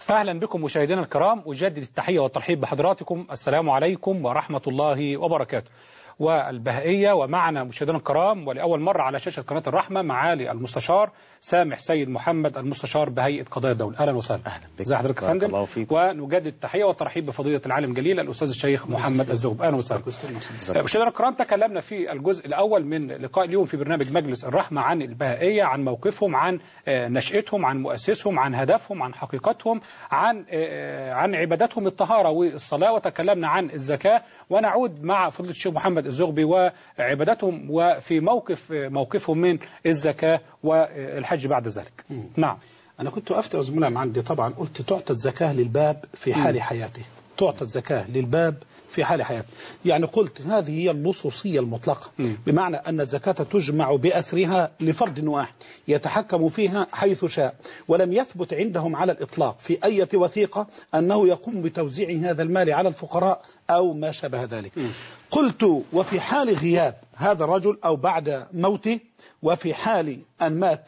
أهلا بكم مشاهدينا الكرام أجدد التحية والترحيب بحضراتكم السلام عليكم ورحمة الله وبركاته والبهائية ومعنا مشاهدينا الكرام ولأول مرة على شاشة قناة الرحمة معالي المستشار سامح سيد محمد المستشار بهيئة قضايا الدولة أهلا وسهلا أهلا بك ازي حضرتك يا بارك فندم الله فيك. ونجدد التحية والترحيب بفضيلة العالم الجليل الأستاذ الشيخ محمد الزغب أهلا وسهلا مشاهدينا الكرام تكلمنا في الجزء الأول من لقاء اليوم في برنامج مجلس الرحمة عن البهائية عن موقفهم عن آه، نشأتهم عن مؤسسهم عن هدفهم عن حقيقتهم عن آه، عن عبادتهم الطهارة والصلاة وتكلمنا عن الزكاة ونعود مع فضيلة الشيخ محمد الزغبي وعبادتهم وفي موقف آه، موقفهم من الزكاة والحج بعد ذلك نعم أنا كنت وقفت أزمنا عندي طبعا قلت تعطى الزكاة للباب في حال حياته تعطى الزكاة للباب في حال حياته يعني قلت هذه هي اللصوصية المطلقة مم. بمعنى أن الزكاة تجمع بأسرها لفرد واحد يتحكم فيها حيث شاء ولم يثبت عندهم على الإطلاق في أي وثيقة أنه يقوم بتوزيع هذا المال على الفقراء أو ما شابه ذلك قلت وفي حال غياب هذا الرجل أو بعد موته وفي حال أن مات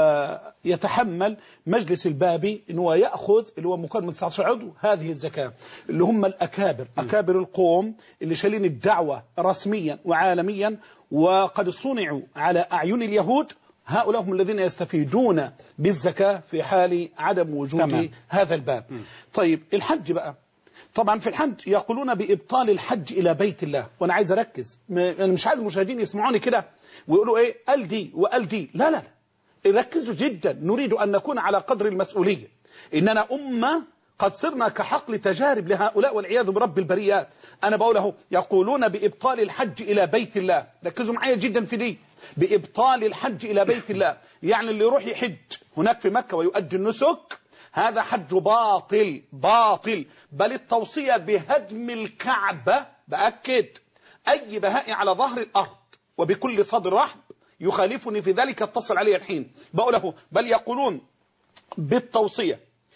ويتحمل مجلس البابي ان هو ياخذ اللي هو مكون من 19 عضو هذه الزكاه اللي هم الاكابر اكابر القوم اللي شايلين الدعوه رسميا وعالميا وقد صنعوا على اعين اليهود هؤلاء هم الذين يستفيدون بالزكاه في حال عدم وجود تمام. هذا الباب طيب الحج بقى طبعا في الحج يقولون بإبطال الحج إلى بيت الله وأنا عايز أركز م- أنا مش عايز المشاهدين يسمعوني كده ويقولوا إيه قال دي وقال دي لا لا لا ركزوا جدا نريد أن نكون على قدر المسؤولية إننا أمة قد صرنا كحقل تجارب لهؤلاء والعياذ برب البريات أنا بقوله يقولون بإبطال الحج إلى بيت الله ركزوا معايا جدا في دي بإبطال الحج إلى بيت الله يعني اللي يروح يحج هناك في مكة ويؤدي النسك هذا حج باطل باطل بل التوصية بهدم الكعبة بأكد أي بهائي على ظهر الأرض وبكل صدر رحب يخالفني في ذلك اتصل علي الحين بقوله بل يقولون بالتوصية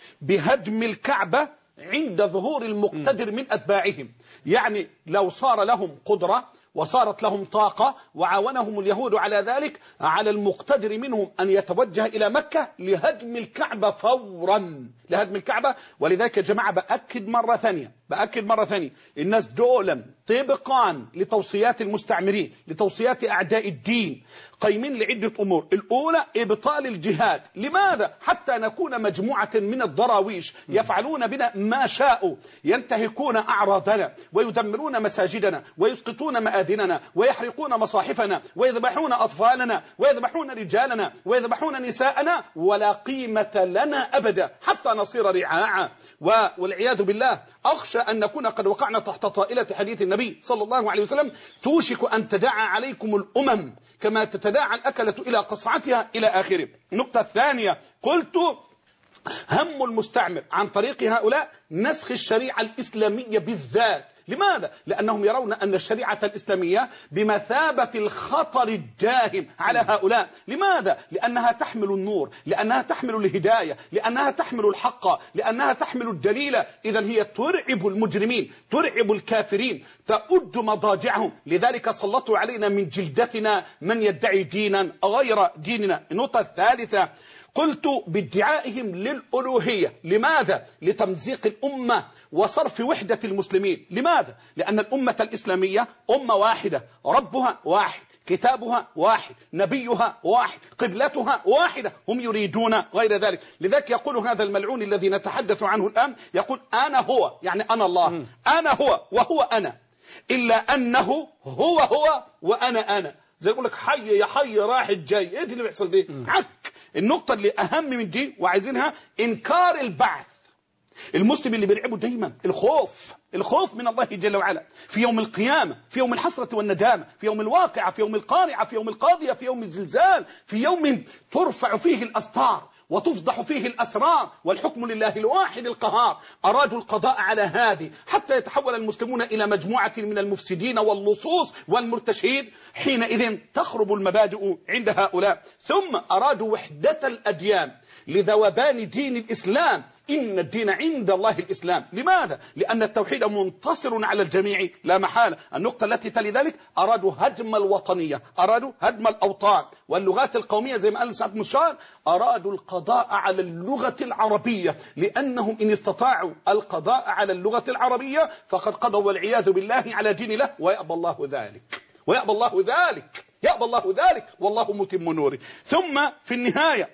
بهدم الكعبة عند ظهور المقتدر من أتباعهم يعني لو صار لهم قدرة وصارت لهم طاقة وعاونهم اليهود على ذلك على المقتدر منهم أن يتوجه إلى مكة لهدم الكعبة فورا لهدم الكعبة ولذلك يا جماعة بأكد مرة ثانية بأكد مرة ثانية الناس دولا طبقا لتوصيات المستعمرين لتوصيات أعداء الدين قيمين لعدة أمور الأولى إبطال الجهاد لماذا؟ حتى نكون مجموعة من الضراويش يفعلون بنا ما شاءوا ينتهكون أعراضنا ويدمرون مساجدنا ويسقطون مآذننا ويحرقون مصاحفنا ويذبحون أطفالنا ويذبحون رجالنا ويذبحون نساءنا ولا قيمة لنا أبدا حتى نصير رعاعا و- والعياذ بالله أخشى أن نكون قد وقعنا تحت طائلة حديث النبي صلى الله عليه وسلم توشك أن تداعى عليكم الأمم كما تتداعى الأكلة إلى قصعتها إلى آخره النقطة الثانية قلت هم المستعمر عن طريق هؤلاء نسخ الشريعة الإسلامية بالذات لماذا؟ لأنهم يرون أن الشريعة الإسلامية بمثابة الخطر الداهم على هؤلاء لماذا؟ لأنها تحمل النور لأنها تحمل الهداية لأنها تحمل الحق لأنها تحمل الدليل إذا هي ترعب المجرمين ترعب الكافرين تؤد مضاجعهم لذلك سلطوا علينا من جلدتنا من يدعي دينا غير ديننا النقطة الثالثة قلت بادعائهم للألوهية لماذا؟ لتمزيق الأمة وصرف وحدة المسلمين لماذا؟ لأن الأمة الإسلامية أمة واحدة ربها واحد كتابها واحد نبيها واحد قبلتها واحدة هم يريدون غير ذلك لذلك يقول هذا الملعون الذي نتحدث عنه الآن يقول أنا هو يعني أنا الله أنا هو وهو أنا إلا أنه هو هو وأنا أنا زي يقول لك حي يا حي راح جاي ايه اللي بيحصل دي عك النقطة اللي أهم من دي وعايزينها إنكار البعث المسلم اللي بيرعبه دايما الخوف الخوف من الله جل وعلا في يوم القيامة في يوم الحسرة والندامة في يوم الواقعة في يوم القارعة في يوم القاضية في يوم الزلزال في يوم ترفع فيه الأستار وتفضح فيه الأسرار والحكم لله الواحد القهار أرادوا القضاء على هذه حتى يتحول المسلمون إلى مجموعة من المفسدين واللصوص والمرتشين حينئذ تخرب المبادئ عند هؤلاء ثم أرادوا وحدة الأديان لذوبان دين الإسلام إن الدين عند الله الإسلام لماذا؟ لأن التوحيد منتصر على الجميع لا محالة النقطة التي تلي ذلك أرادوا هدم الوطنية أرادوا هدم الأوطان واللغات القومية زي ما قال سعد مشار أرادوا القضاء على اللغة العربية لأنهم إن استطاعوا القضاء على اللغة العربية فقد قضوا والعياذ بالله على دين الله ويأبى الله ذلك ويأبى الله ذلك يأبى الله ذلك والله متم نوره ثم في النهاية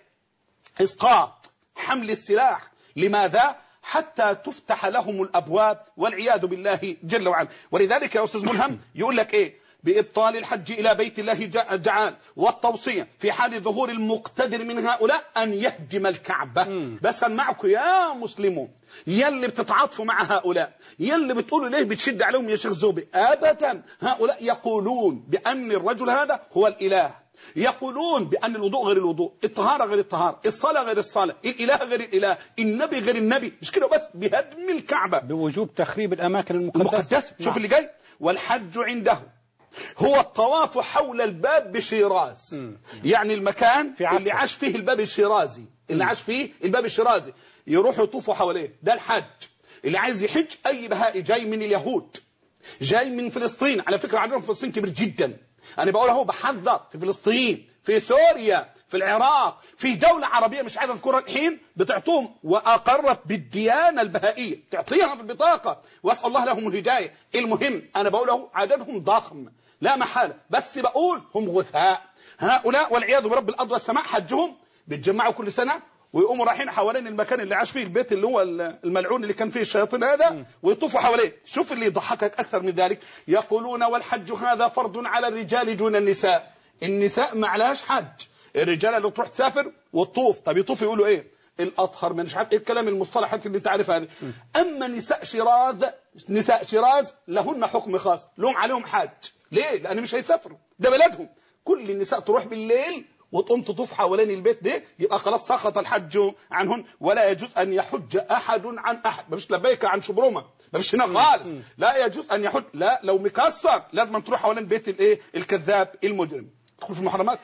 إسقاط حمل السلاح لماذا؟ حتى تفتح لهم الأبواب والعياذ بالله جل وعلا ولذلك يا أستاذ ملهم يقول لك إيه بإبطال الحج إلى بيت الله جعل والتوصية في حال ظهور المقتدر من هؤلاء أن يهدم الكعبة بس معكم يا مسلمون يلي بتتعاطفوا مع هؤلاء يلي بتقولوا ليه بتشد عليهم يا شيخ زوبي أبدا هؤلاء يقولون بأن الرجل هذا هو الإله يقولون بأن الوضوء غير الوضوء الطهارة غير الطهارة الصلاة غير الصلاة الإله غير الإله النبي غير النبي مش كده بس بهدم الكعبة بوجوب تخريب الأماكن المقدسة المقدسة شوف اللي جاي والحج عنده هو الطواف حول الباب بشيراز يعني المكان في عفو. اللي عاش فيه الباب الشيرازي اللي عاش فيه الباب الشيرازي يروحوا يطوفوا حواليه ده الحج اللي عايز يحج أي بهائي جاي من اليهود جاي من فلسطين على فكرة عددهم في فلسطين كبير جدا أنا بقول اهو بحذر في فلسطين في سوريا في العراق في دولة عربية مش عايز أذكرها الحين بتعطوهم وأقرت بالديانة البهائية تعطيها في البطاقة وأسأل الله لهم الهداية المهم أنا بقول اهو عددهم ضخم لا محالة بس بقول هم غثاء هؤلاء والعياذ برب الأرض والسماء حجهم بيتجمعوا كل سنة ويقوموا رايحين حوالين المكان اللي عاش فيه البيت اللي هو الملعون اللي كان فيه الشياطين هذا ويطوفوا حواليه شوف اللي يضحكك أكثر من ذلك يقولون والحج هذا فرض على الرجال دون النساء النساء ما عليهاش حج الرجال اللي تروح تسافر وتطوف طب يطوف يقولوا ايه الاطهر من مش عارف ايه الكلام المصطلحات اللي انت عارفها هذه اما نساء شيراز نساء شيراز لهن حكم خاص لهم عليهم حاج ليه لان مش هيسافروا ده بلدهم كل النساء تروح بالليل وتقوم تطوف حوالين البيت ده يبقى خلاص سقط الحج عنهن ولا يجوز ان يحج احد عن احد مفيش لبيك عن شبرمه مفيش هنا خالص لا يجوز ان يحج لا لو مكسر لازم تروح حوالين بيت الايه الكذاب المجرم تدخل في المحرمات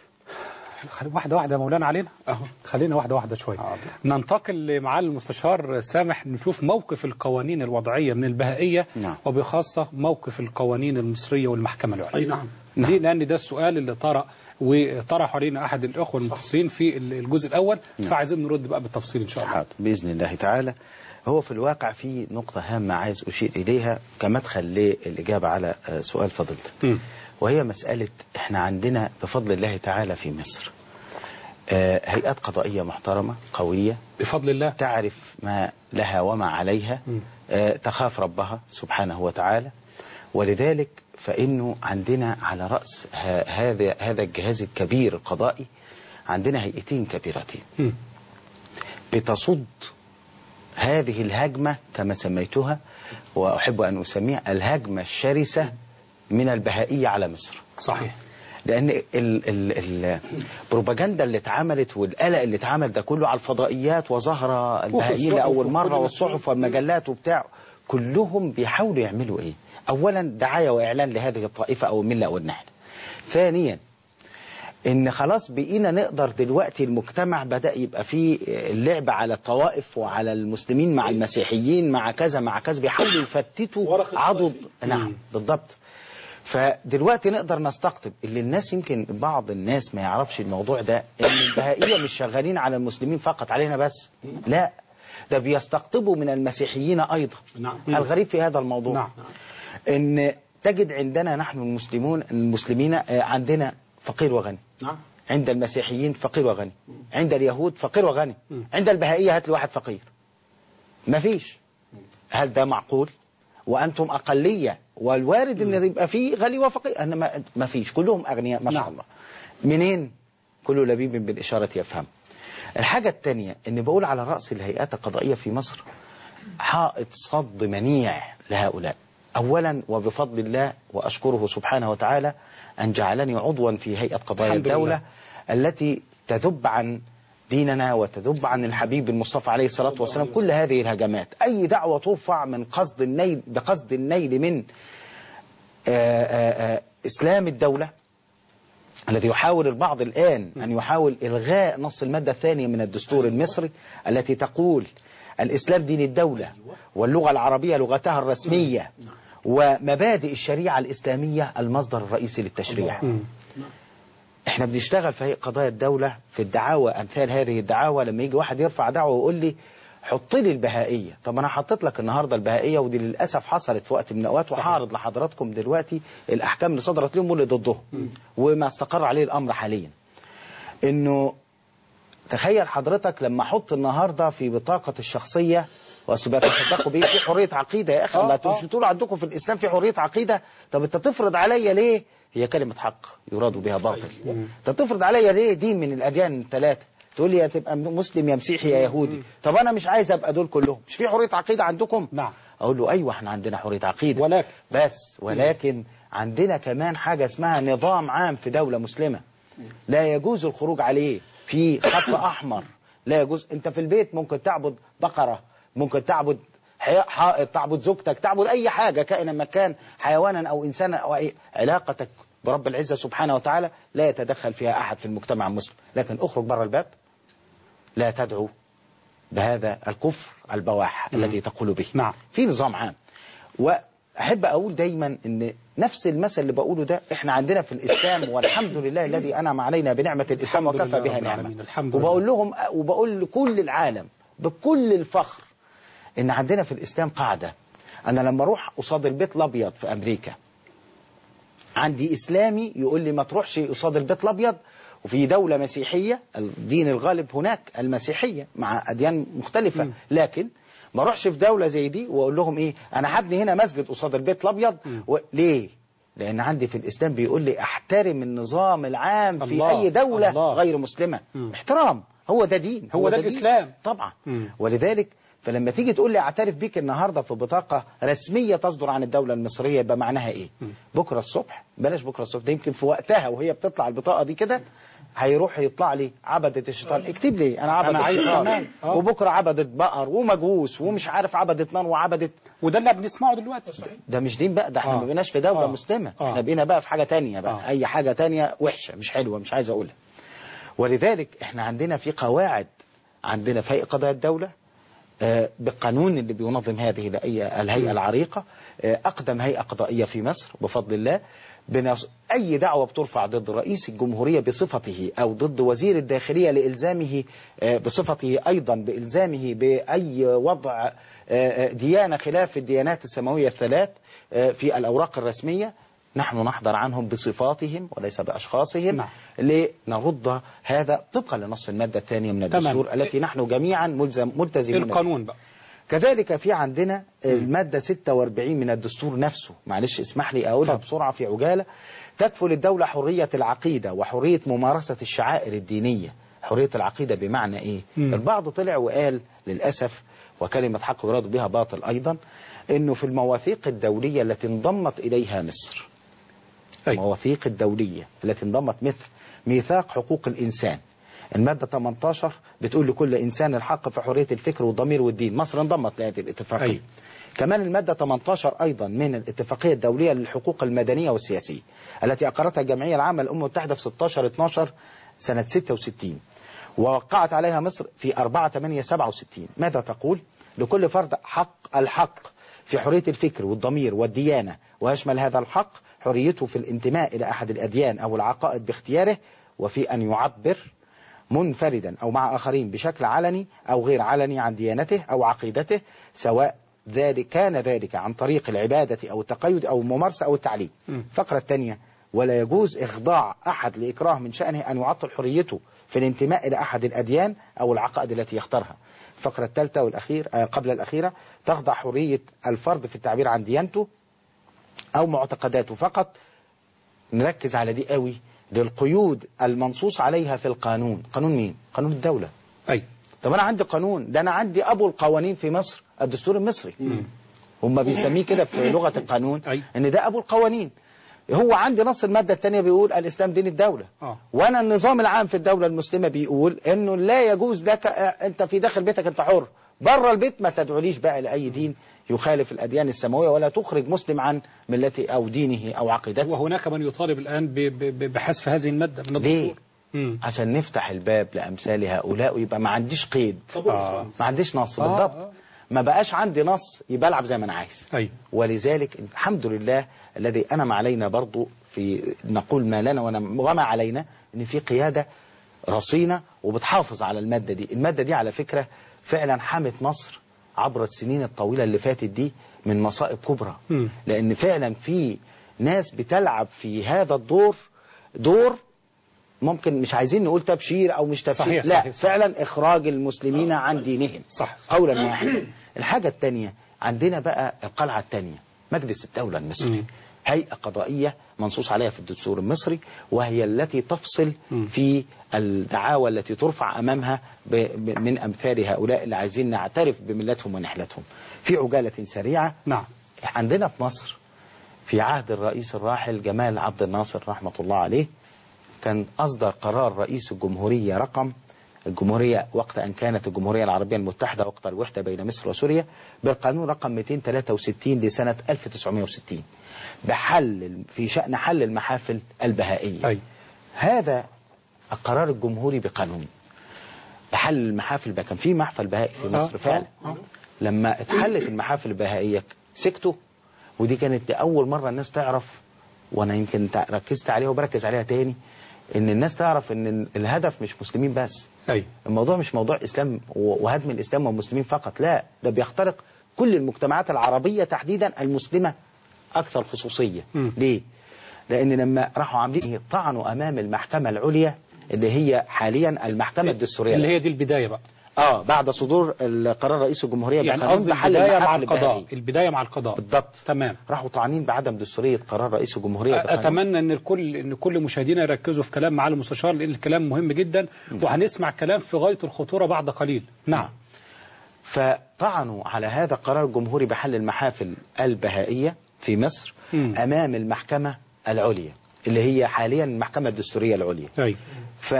واحدة واحدة يا مولانا علينا اهو خلينا واحدة واحدة شوية حاضر. ننتقل لمعالي المستشار سامح نشوف موقف القوانين الوضعية من البهائية نعم. وبخاصة موقف القوانين المصرية والمحكمة العليا اي نعم دي لأن ده السؤال اللي طرأ وطرح علينا أحد الأخوة المتصلين في الجزء الأول فعايزين نرد بقى بالتفصيل إن شاء الله حاضر بإذن الله تعالى هو في الواقع في نقطة هامة عايز أشير إليها كمدخل للإجابة على آه، سؤال فضيلتك مم. وهي مسألة إحنا عندنا بفضل الله تعالى في مصر آه، هيئات قضائية محترمة قوية بفضل الله تعرف ما لها وما عليها مم. آه، تخاف ربها سبحانه وتعالى ولذلك فإنه عندنا على رأس ه- هذا هذا الجهاز الكبير القضائي عندنا هيئتين كبيرتين مم. بتصد هذه الهجمة كما سميتها وأحب أن أسميها الهجمة الشرسة من البهائية على مصر صحيح لأن ال- ال- البروباجندا اللي اتعملت والقلق اللي اتعمل ده كله على الفضائيات وظهر البهائيين الصحف لأول وكل مرة ده. والصحف والمجلات وبتاع كلهم بيحاولوا يعملوا إيه أولا دعاية وإعلان لهذه الطائفة أو الملة أو النحل ثانيا ان خلاص بقينا نقدر دلوقتي المجتمع بدأ يبقى فيه اللعب على الطوائف وعلى المسلمين مع المسيحيين مع كذا مع كذا بيحاولوا يفتتوا ورقة عضد الطائفية. نعم بالضبط فدلوقتي نقدر نستقطب اللي الناس يمكن بعض الناس ما يعرفش الموضوع ده ان البهائية مش شغالين على المسلمين فقط علينا بس لا ده بيستقطبوا من المسيحيين ايضا نعم. الغريب في هذا الموضوع نعم. ان تجد عندنا نحن المسلمون المسلمين آه، عندنا فقير وغني نعم عند المسيحيين فقير وغني عند اليهود فقير وغني عند البهائية هات لي واحد فقير ما فيش هل ده معقول وأنتم أقلية والوارد أن يبقى فيه غني وفقير أنا ما- ما فيش كلهم أغنياء ما شاء نعم. الله منين كل لبيب بالإشارة يفهم الحاجة الثانية أن بقول على رأس الهيئات القضائية في مصر حائط صد منيع لهؤلاء أولا وبفضل الله وأشكره سبحانه وتعالى أن جعلني عضوا في هيئة قضايا الحمد الدولة لله. التي تذب عن ديننا وتذب عن الحبيب المصطفى عليه الصلاة والسلام كل هذه الهجمات أي دعوة ترفع من قصد النيل بقصد النيل من آآ آآ إسلام الدولة الذي يحاول البعض الآن أن يحاول إلغاء نص المادة الثانية من الدستور المصري التي تقول الإسلام دين الدولة واللغة العربية لغتها الرسمية ومبادئ الشريعة الإسلامية المصدر الرئيسي للتشريع احنا بنشتغل في قضايا الدولة في الدعاوى أمثال هذه الدعاوى لما يجي واحد يرفع دعوة ويقول لي حط لي البهائية طب أنا حطيت لك النهاردة البهائية ودي للأسف حصلت في وقت من الأوقات وحارض لحضراتكم دلوقتي الأحكام اللي صدرت لهم واللي ضدهم وما استقر عليه الأمر حاليا إنه تخيل حضرتك لما احط النهارده في بطاقه الشخصيه وسبتصدقوا بيه في حريه عقيده يا اخي آه، الله انتوا آه. مش بتقولوا عندكم في الاسلام في حريه عقيده طب انت تفرض عليا ليه هي كلمه حق يراد بها باطل انت تفرض عليا ليه دين من الاديان الثلاثه تقول لي يا تبقى مسلم يا مسيحي يا يهودي طب انا مش عايز ابقى دول كلهم مش في حريه عقيده عندكم نعم اقول له ايوه احنا عندنا حريه عقيده ولكن بس ولكن عندنا كمان حاجة اسمها نظام عام في دولة مسلمة لا يجوز الخروج عليه في خط أحمر لا يجوز أنت في البيت ممكن تعبد بقرة ممكن تعبد حي- حائط تعبد زوجتك تعبد أي حاجة كائنا ما كان حيوانا أو إنسانا أو أي علاقتك برب العزة سبحانه وتعالى لا يتدخل فيها أحد في المجتمع المسلم لكن اخرج بره الباب لا تدعو بهذا الكفر البواح الذي تقول به نعم. في نظام عام واحب اقول دايما ان نفس المثل اللي بقوله ده احنا عندنا في الاسلام والحمد لله الذي انعم علينا بنعمه الاسلام الحمد وكفى لله بها رب نعمه العالمين. الحمد وبقول لله. لهم وبقول لكل العالم بكل الفخر ان عندنا في الاسلام قاعده انا لما اروح قصاد البيت الابيض في امريكا عندي اسلامي يقول لي ما تروحش قصاد البيت الابيض وفي دولة مسيحية الدين الغالب هناك المسيحية مع أديان مختلفة لكن ما اروحش في دولة زي دي واقول لهم ايه انا هبني هنا مسجد قصاد البيت الابيض و... ليه لان عندي في الاسلام بيقول لي احترم النظام العام في الله، اي دولة الله. غير مسلمة مم. احترام هو ده دين هو ده دين. الإسلام. طبعا مم. ولذلك فلما تيجي تقول لي اعترف بيك النهارده في بطاقه رسميه تصدر عن الدوله المصريه يبقى معناها ايه؟ بكره الصبح بلاش بكره الصبح ده يمكن في وقتها وهي بتطلع البطاقه دي كده هيروح يطلع لي عبدة الشيطان اكتب لي انا عبدة أنا عايز الشيطان كمان. آه. وبكره عبدة بقر ومجوس ومش عارف عبدة نار وعبدة وده اللي بنسمعه دلوقتي ده مش دين بقى ده احنا آه. ما بقيناش في دوله آه. مسلمه آه. احنا بقينا بقى في حاجه تانية بقى آه. اي حاجه تانية وحشه مش حلوه مش عايز اقولها ولذلك احنا عندنا في قواعد عندنا في هيئه قضايا الدوله آه، بالقانون اللي بينظم هذه الهيئة- الهيئة العريقة آه، أقدم هيئة قضائية في مصر بفضل الله بنص... أي دعوة بترفع ضد رئيس الجمهورية بصفته أو ضد وزير الداخلية لإلزامه آه، بصفته أيضا بإلزامه بأي وضع آه، آه، ديانة خلاف الديانات السماوية الثلاث آه، في الأوراق الرسمية نحن نحضر عنهم بصفاتهم وليس بأشخاصهم نعم. لنرد هذا طبقا لنص المادة الثانية من تمام. الدستور التي نحن جميعا ملزم ملتزمون بها. القانون بقى كذلك في عندنا المادة 46 من الدستور نفسه معلش اسمح لي أقولها اتفضل. بسرعة في عجالة تكفل الدولة حرية العقيدة وحرية ممارسة الشعائر الدينية حرية العقيدة بمعنى إيه؟ مم. البعض طلع وقال للأسف وكلمة حق يراد بها باطل أيضا إنه في المواثيق الدولية التي انضمت إليها مصر أي. المواثيق الدولية التي انضمت مثل ميثاق حقوق الإنسان المادة 18 بتقول لكل إنسان الحق في حرية الفكر والضمير والدين مصر انضمت لهذه الاتفاقية أي. كمان المادة 18 أيضا من الاتفاقية الدولية للحقوق المدنية والسياسية التي أقرتها الجمعية العامة للأمم المتحدة في 16 12 سنة 66 ووقعت عليها مصر في 4 8 67 ماذا تقول؟ لكل فرد حق الحق في حرية الفكر والضمير والديانة ويشمل هذا الحق حريته في الانتماء إلى أحد الأديان أو العقائد باختياره وفي أن يعبر منفردا أو مع آخرين بشكل علني أو غير علني عن ديانته أو عقيدته سواء ذلك كان ذلك عن طريق العبادة أو التقيد أو الممارسة أو التعليم مم. الفقرة الثانية ولا يجوز إخضاع أحد لإكراه من شأنه أن يعطل حريته في الانتماء إلى أحد الأديان أو العقائد التي يختارها الفقرة الثالثة والأخير آه، قبل الأخيرة تخضع حرية الفرد في التعبير عن ديانته أو معتقداته فقط نركز على دي قوي للقيود المنصوص عليها في القانون قانون مين؟ قانون الدولة أي طب أنا عندي قانون ده أنا عندي أبو القوانين في مصر الدستور المصري هم بيسميه كده في لغة القانون أي. إن ده أبو القوانين هو عندي نص المادة الثانية بيقول الإسلام دين الدولة آه. وأنا النظام العام في الدولة المسلمة بيقول إنه لا يجوز لك آه، أنت في داخل بيتك أنت حر بره البيت ما تدعوليش بقى لاي دين يخالف الاديان السماويه ولا تخرج مسلم عن ملته او دينه او عقيدته وهناك من يطالب الآن ب- ب- ب- بحذف هذه المادة من ليه؟ الدستور مم. عشان نفتح الباب لامثال هؤلاء ويبقى ما عنديش قيد آه. ما عنديش نص آه، بالضبط آه. ما بقاش عندي نص يبقى العب زي ما انا عايز أيوة ولذلك الحمد لله الذي انعم علينا برضو في نقول ما لنا ونم- وما علينا ان في قياده رصينه وبتحافظ على الماده دي الماده دي على فكره فعلا حمت مصر عبر السنين الطويله اللي فاتت دي من مصائب كبرى مم. لان فعلا في ناس بتلعب في هذا الدور دور ممكن مش عايزين نقول تبشير او مش تبشير صحيح، لا صحيح، صحيح. فعلا اخراج المسلمين عن دينهم صح صح. قولا واحدا الحاجة الثانية عندنا بقى القلعة الثانية مجلس الدولة المصري مم. هيئة قضائية منصوص عليها في الدستور المصري وهي التي تفصل مم. في الدعاوى التي ترفع أمامها ب- ب- من أمثال هؤلاء اللي عايزين نعترف بملتهم ونحلتهم في عجالة سريعة نعم عندنا في مصر في عهد الرئيس الراحل جمال عبد الناصر رحمة الله عليه كان أصدر قرار رئيس الجمهورية رقم الجمهورية وقت أن كانت الجمهورية العربية المتحدة وقت الوحدة بين مصر وسوريا بالقانون رقم 263 لسنة 1960 بحل في شأن حل المحافل البهائية أي هذا القرار الجمهوري بقانون بحل المحافل بقى كان في محفل بهائي في مصر آه، فعلا آه، آه. لما اتحلت المحافل البهائية سكتوا ودي كانت أول مرة الناس تعرف وأنا يمكن تع- ركزت عليها وبركز عليها تاني إن الناس تعرف إن الهدف مش مسلمين بس أي الموضوع مش موضوع إسلام و- وهدم الإسلام والمسلمين فقط لا ده بيخترق كل المجتمعات العربية تحديدا المسلمة أكثر خصوصية مم. ليه؟ لأن لما راحوا عاملين طعنوا أمام المحكمة العليا اللي هي حاليا المحكمة الدستورية اللي هي دي البداية بقى اه بعد صدور القرار رئيس الجمهورية يعني بقانون قصدي بحل البداية مع المحافل القضاء البهائية. البداية مع القضاء بالضبط تمام راحوا طعنين بعدم دستورية قرار رئيس الجمهورية بقانون. اتمنى ان الكل ان كل مشاهدينا يركزوا في كلام معالي المستشار لان الكلام مهم جدا وهنسمع كلام في غايه الخطوره بعد قليل نعم فطعنوا على هذا القرار الجمهوري بحل المحافل البهائية في مصر مم. أمام المحكمة العليا اللي هي حاليا المحكمة الدستورية العليا اي ف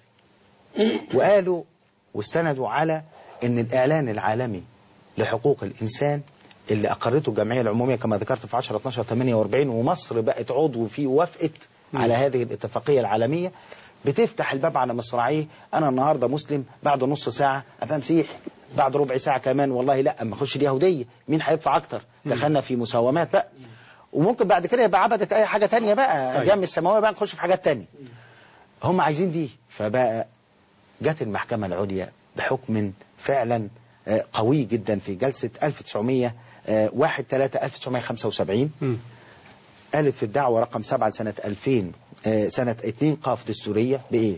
وقالوا واستندوا على ان الاعلان العالمي لحقوق الانسان اللي اقرته الجمعيه العموميه كما ذكرت في 10 12 48 ومصر بقت عضو فيه وافقت على هذه الاتفاقيه العالميه بتفتح الباب على مصراعيه انا النهارده مسلم بعد نص ساعه ابقى مسيحي بعد ربع ساعه كمان والله لا اما اخش اليهوديه مين هيدفع اكتر دخلنا في مساومات بقى وممكن بعد كده يبقى عبدت اي حاجه تانية بقى اديان السماويه بقى نخش في حاجات تانية هم عايزين دي فبقى جت المحكمة العليا بحكم فعلا آه، قوي جدا في جلسة 1901 3 1975 مم. قالت في الدعوة رقم 7 لسنة 2000 آه، سنة 2 قاف دستورية بإيه؟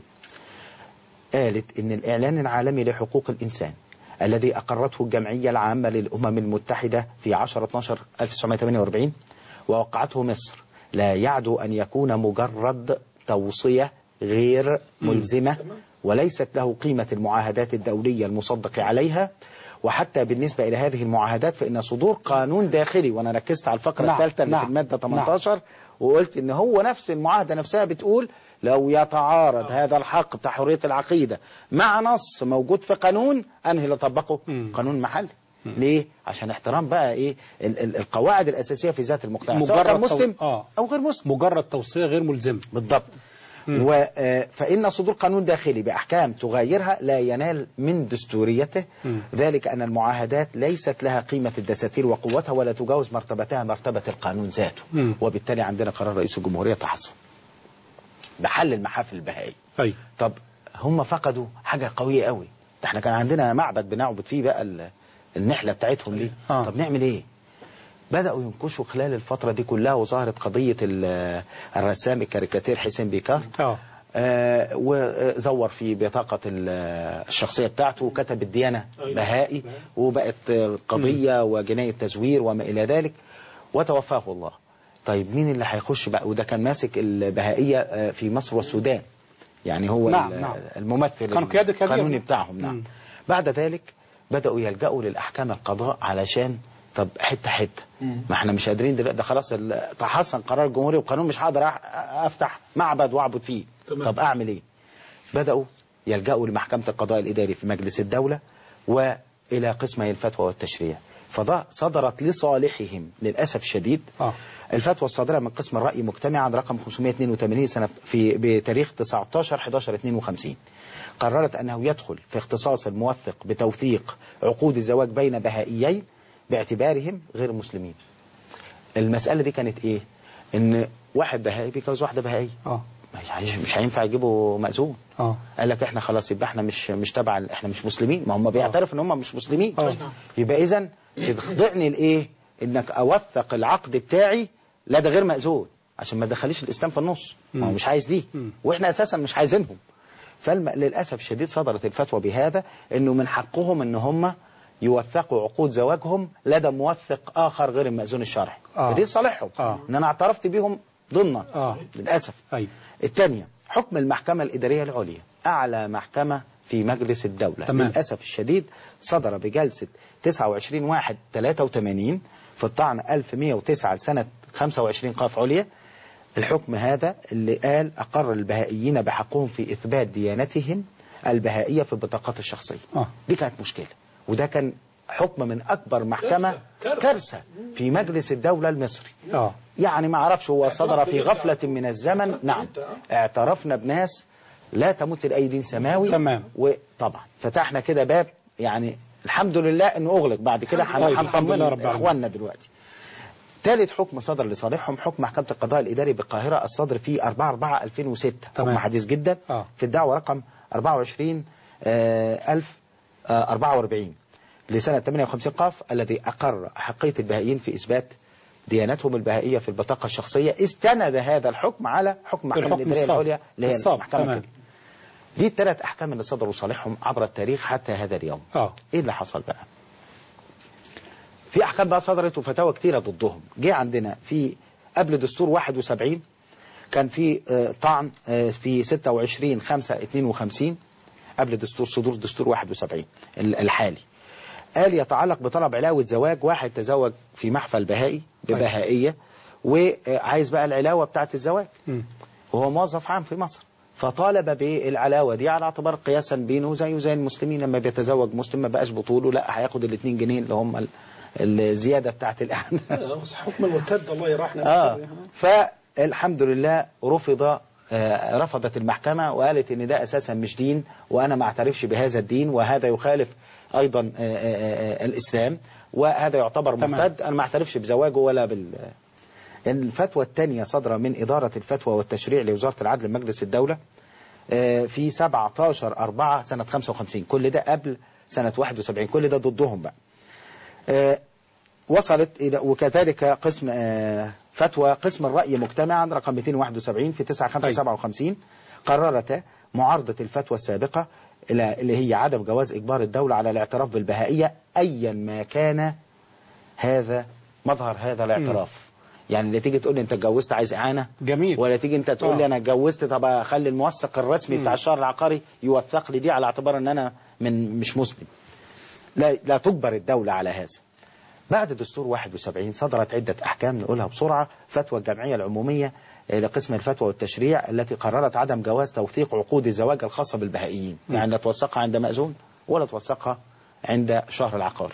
قالت إن الإعلان العالمي لحقوق الإنسان الذي أقرته الجمعية العامة للأمم المتحدة في 10 12 1948 ووقعته مصر لا يعدو أن يكون مجرد توصية غير ملزمة وليست له قيمة المعاهدات الدولية المصدق عليها وحتى بالنسبة إلى هذه المعاهدات فإن صدور قانون داخلي وأنا ركزت على الفقرة نعم، الثالثة اللي نعم، في المادة نعم. 18 وقلت إن هو نفس المعاهدة نفسها بتقول لو يتعارض هذا الحق بتاع حرية العقيدة مع نص موجود في قانون أنهي اللي طبقه مم. قانون محلي ليه؟ عشان احترام بقى ايه ال- ال- القواعد الاساسيه في ذات المجتمع سواء كان مجرد تو- مسلم آه. او غير مسلم مجرد توصيه غير ملزمه بالضبط و آه، فإن صدور قانون داخلي بأحكام تغيرها لا ينال من دستوريته مم. ذلك أن المعاهدات ليست لها قيمة الدساتير وقوتها ولا تجاوز مرتبتها مرتبة القانون ذاته مم. وبالتالي عندنا قرار رئيس الجمهورية تحصل بحل المحافل البهائية اي طب هم فقدوا حاجة قوية قوي ده احنا كان عندنا معبد بنعبد فيه بقى ال- النحلة بتاعتهم دي آه. طب نعمل ايه بدأوا ينكشوا خلال الفترة دي كلها وظهرت قضية ال- الرسام الكاريكاتير حسين بيكار اه آه، وزور في بطاقة ال- الشخصية بتاعته وكتب الديانة بهائي وبقت آه، قضية وجناية تزوير وما إلى ذلك وتوفاه الله طيب مين اللي هيخش بقى وده كان ماسك البهائية آه، في مصر والسودان يعني هو نعم، ال- نعم. الممثل كان قيادة كبيرة. القانوني بتاعهم نعم مم. بعد ذلك بدأوا يلجأوا للأحكام القضاء علشان طب حتة حتة ما احنا مش قادرين دلوقتي ده خلاص ال- تحسن قرار الجمهوري والقانون مش هقدر أح- افتح معبد واعبد فيه تمام. طب اعمل ايه بدأوا يلجأوا لمحكمة القضاء الإداري في مجلس الدولة إلى قسمي الفتوى والتشريع فده صدرت لصالحهم للأسف الشديد اه الفتوى الصادرة من قسم الرأي مجتمعا رقم 582 سنة في بتاريخ 19 11 52 قررت أنه يدخل في اختصاص الموثق بتوثيق عقود الزواج بين بهائيين باعتبارهم غير مسلمين المسألة دي كانت إيه؟ إن واحد بهائي بيتجوز واحدة بهائية اه مش مش هينفع يجيبوا مأذون اه قال لك احنا خلاص يبقى احنا مش مش تبع احنا مش مسلمين ما هم بيعترفوا ان هم مش مسلمين آه. يبقى اذا تخضعني لايه انك اوثق العقد بتاعي لا ده غير مأذون عشان ما تدخليش الاسلام في النص ما هو مش عايز دي مم. واحنا اساسا مش عايزينهم فللاسف الشديد صدرت الفتوى بهذا انه من حقهم ان هم يوثقوا عقود زواجهم لدى موثق اخر غير المأذون الشرعي آه. فدي صالحهم آه. ان انا اعترفت بيهم ضمنا آه. للاسف ايوه الثانية حكم المحكمة الإدارية العليا أعلى محكمة في مجلس الدولة تمام. للأسف الشديد صدر بجلسة 29 واحد 83 في الطعن 1109 لسنة 25 قاف عليا الحكم هذا اللي قال أقر البهائيين بحقهم في إثبات ديانتهم البهائية في البطاقات الشخصية اه دي كانت مشكلة وده كان حكم من أكبر محكمة كارثة. كارثة. كارثة في مجلس الدولة المصري اه يعني ما اعرفش هو صدر في بجد. غفلة من الزمن نعم اعترفنا بناس لا تمت لأي دين سماوي تمام. وطبعا فتحنا كده باب يعني الحمد لله انه اغلق بعد كده طيب، الحمد هنطمن لله رب العالمين. اخواننا دلوقتي ثالث حكم صدر لصالحهم حكم محكمة القضاء الإداري بالقاهرة الصدر في 4 4 2006 تمام. حكم حديث جدا آه. في الدعوة رقم 24 آه، ألف آه، 44 لسنة 58 قاف الذي أقر أحقية البهائيين في إثبات ديانتهم البهائية في البطاقة الشخصية استند هذا الحكم على حكم محكمة الحكم الإدارية السابق. العليا اللي هي السابق، المحكمة تمام. الكبيرة دي الثلاث أحكام اللي صدروا صالحهم عبر التاريخ حتى هذا اليوم اه ايه اللي حصل بقى في احكام بقى صدرت وفتاوى كتيره ضدهم جه عندنا في قبل دستور 71 كان في آه، طعن آه، في 26 5 52 قبل دستور صدور دستور 71 ال- الحالي قال يتعلق بطلب علاوة زواج واحد تزوج في محفل بهائي ببهائية وعايز بقى العلاوة بتاعت الزواج مم. وهو موظف عام في مصر فطالب بالعلاوة دي على اعتبار قياسا بينه زيه زي المسلمين لما بيتزوج مسلم ما بقاش بطوله لا هياخد ال 2 جنيه اللي هم ال- الزيادة بتاعت الإعانة حكم المرتد الله يرحمنا آه فالحمد لله رفض آه، رفضت المحكمة وقالت ان ده اساسا مش دين وانا ما اعترفش بهذا الدين وهذا يخالف ايضا آه، آه، آه، الاسلام وهذا يعتبر تمام. مرتد انا ما اعترفش بزواجه ولا بال الفتوى الثانية صادرة من إدارة الفتوى والتشريع لوزارة العدل مجلس الدولة آه، في 17 4 سنة 55 كل ده قبل سنة 71 كل ده ضدهم بقى آه، وصلت إلى وكذلك قسم آه، فتوى قسم الرأي مجتمعا رقم 271 في 9 5 57 قررت معارضة الفتوى السابقة إلى اللي هي عدم جواز إجبار الدولة على الاعتراف بالبهائية أيا ما كان هذا مظهر هذا الاعتراف يعني اللي تيجي تقول لي انت اتجوزت عايز اعانه جميل ولا تيجي انت تقول لي آه. انا اتجوزت طب اخلي الموثق الرسمي مم. بتاع الشهر العقاري يوثق لي دي على اعتبار ان انا من مش مسلم لا لا تجبر الدولة على هذا بعد دستور 71 صدرت عدة أحكام نقولها بسرعة فتوى الجمعية العمومية آه، لقسم الفتوى والتشريع التي قررت عدم جواز توثيق عقود الزواج الخاصة بالبهائيين م. يعني لا توثقها عند مأذون ولا توثقها عند شهر العقاري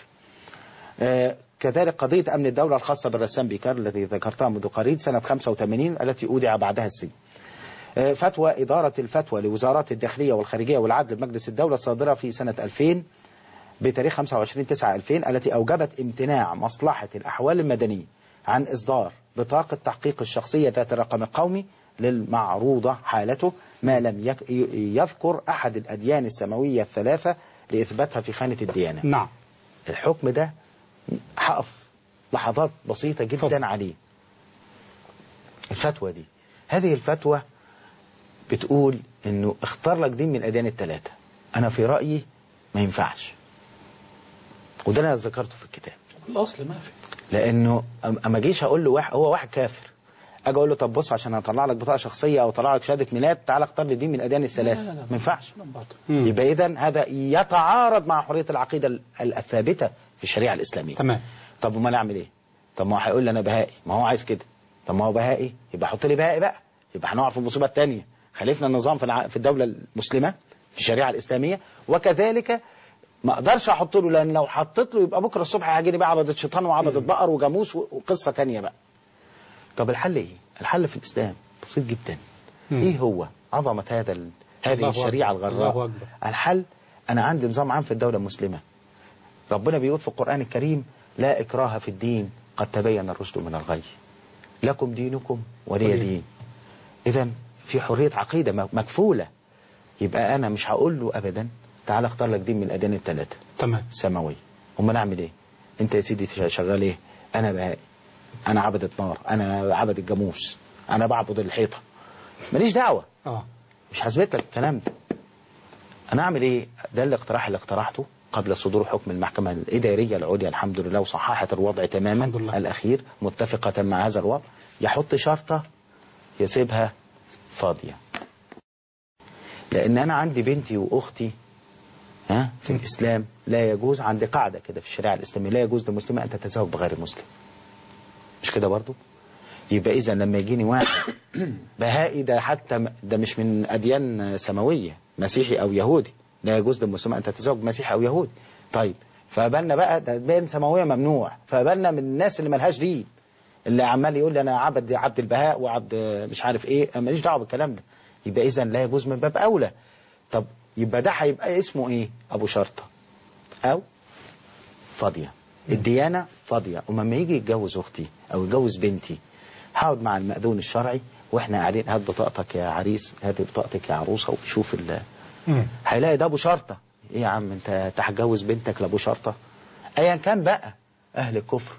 آه، كذلك قضية أمن الدولة الخاصة بالرسام بيكار الذي ذكرتها منذ قليل سنة 85 التي أودع بعدها السجن آه، فتوى إدارة الفتوى لوزارات الداخلية والخارجية والعدل بمجلس الدولة الصادرة في سنة 2000 بتاريخ 25 9 2000 التي أوجبت امتناع مصلحة الأحوال المدنية عن إصدار بطاقة تحقيق الشخصية ذات الرقم القومي للمعروضة حالته ما لم يك- ي- يذكر أحد الأديان السماوية الثلاثة لإثباتها في خانة الديانة نعم الحكم ده هقف لحظات بسيطة جدا اتفضل. عليه الفتوى دي هذه الفتوى بتقول انه اختار لك دين من الاديان الثلاثة انا في رأيي ما ينفعش وده انا ذكرته في الكتاب الاصل ما في لانه أم- اما جيش اقول له واحد هو واحد كافر اجي اقول له طب بص عشان اطلع لك بطاقه شخصيه او اطلع لك شهاده ميلاد تعال اختار لي دين من الاديان الثلاثه لا، لا، لا. ما ينفعش كلام باطل. مم. يبقى اذا هذا يتعارض مع حريه العقيده ال- ال- الثابته في الشريعه الاسلاميه تمام طب امال اعمل ايه طب ما هو هيقول لي انا بهائي ما هو عايز كده طب ما هو بهائي يبقى حط لي بهائي بقى يبقى هنقع في المصيبه الثانيه خالفنا النظام في الع... في الدوله المسلمه في الشريعه الاسلاميه وكذلك ما اقدرش احط له لان لو حطيت له يبقى بكره الصبح هيجيني بقى عبده شيطان وعبده بقر وجاموس و- وقصه تانية بقى طب الحل ايه الحل في الاسلام بسيط جدا مم. ايه هو عظمه هذا ال... هذه الله الشريعه أكبر. الغراء الله أكبر. الحل انا عندي نظام عام في الدوله المسلمه ربنا بيقول في القران الكريم لا اكراه في الدين قد تبين الرشد من الغي لكم دينكم ولي ولي. دين اذا في حريه عقيده م- مكفوله يبقى انا مش هقول له ابدا تعال اختار لك دين من الاديان الثلاثه تمام سماوي امال اعمل ايه انت يا سيدي شغال ايه انا بهائي انا عبدة نار انا عبد الجاموس انا بعبد الحيطه ماليش دعوه اه مش هثبت لك الكلام ده انا اعمل ايه ده الاقتراح اللي اقترحته قبل صدور حكم المحكمة الإدارية العليا الحمد لله وصححت الوضع تماما الحمد لله. الأخير متفقة مع هذا الوضع يحط شرطة يسيبها فاضية لأن أنا عندي بنتي وأختي ها في الإسلام لا يجوز عندي قاعدة كده في الشريعة الإسلامية لا يجوز للمسلمة أن تتزوج بغير مسلم مش كده برضو يبقى إذا لما يجيني واحد بهائي ده حتى م- ده مش من أديان سماوية مسيحي أو يهودي لا يجوز للمسلمة أن تتزوج مسيحي أو يهودي طيب فقبلنا بقى ده بين سماوية ممنوع فقبلنا من الناس اللي ملهاش دين اللي عمال يقول لي أنا عبد عبد البهاء وعبد مش عارف إيه أنا ماليش دعوة بالكلام ده يبقى إذا لا يجوز من باب أولى طب يبقى ده هيبقى اسمه إيه أبو شرطة أو فاضية الديانة فاضية وما يجي يتجوز أختي أو يتجوز بنتي هقعد مع المأذون الشرعي واحنا قاعدين هات بطاقتك يا عريس هات بطاقتك يا عروسه وشوف ال مم. هيلاقي ده ابو شرطه ايه يا عم انت أنت هتجوز بنتك لابو شرطه ايا كان بقى اهل الكفر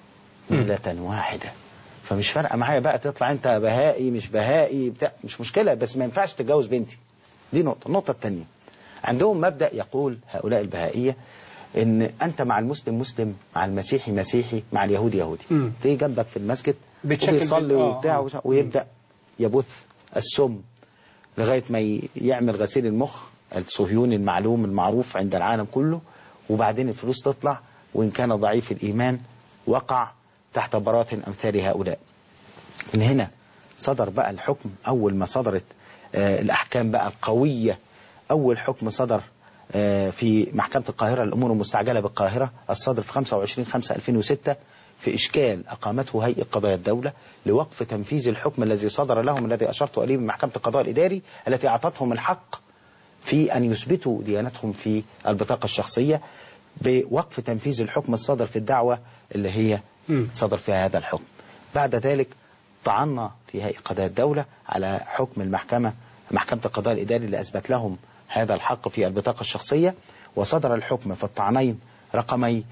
ملة واحدة فمش فارقه معايا بقى تطلع انت بهائي مش بهائي بتاع مش مشكله بس ما ينفعش تتجوز بنتي دي نقطه النقطه الثانيه عندهم مبدا يقول هؤلاء البهائيه ان انت مع المسلم مسلم مع المسيحي مسيحي مع اليهودي يهودي مم. تيجي جنبك في المسجد بتشكل وبيصلي بين- آه، وبتاع آه. وش- ويبدا يبث السم لغايه ما ي- يعمل غسيل المخ الصهيوني المعلوم المعروف عند العالم كله وبعدين الفلوس تطلع وان كان ضعيف الايمان وقع تحت براثن امثال هؤلاء من هنا صدر بقى الحكم أول ما صدرت آه، الأحكام بقى القوية أول حكم صدر آه، في محكمة القاهرة الأمور المستعجلة بالقاهرة الصادر في 25 5 2006 في إشكال أقامته هيئة قضايا الدولة لوقف تنفيذ الحكم الذي صدر لهم الذي أشرت إليه من محكمة القضاء الإداري التي أعطتهم الحق في أن يثبتوا ديانتهم في البطاقة الشخصية بوقف تنفيذ الحكم الصادر في الدعوة اللي هي مم. صدر فيها هذا الحكم بعد ذلك طعنا في هيئة قضاء الدولة على حكم المحكمة محكمة القضاء الإداري اللي أثبت لهم هذا الحق في البطاقة الشخصية وصدر الحكم في الطعنين رقمي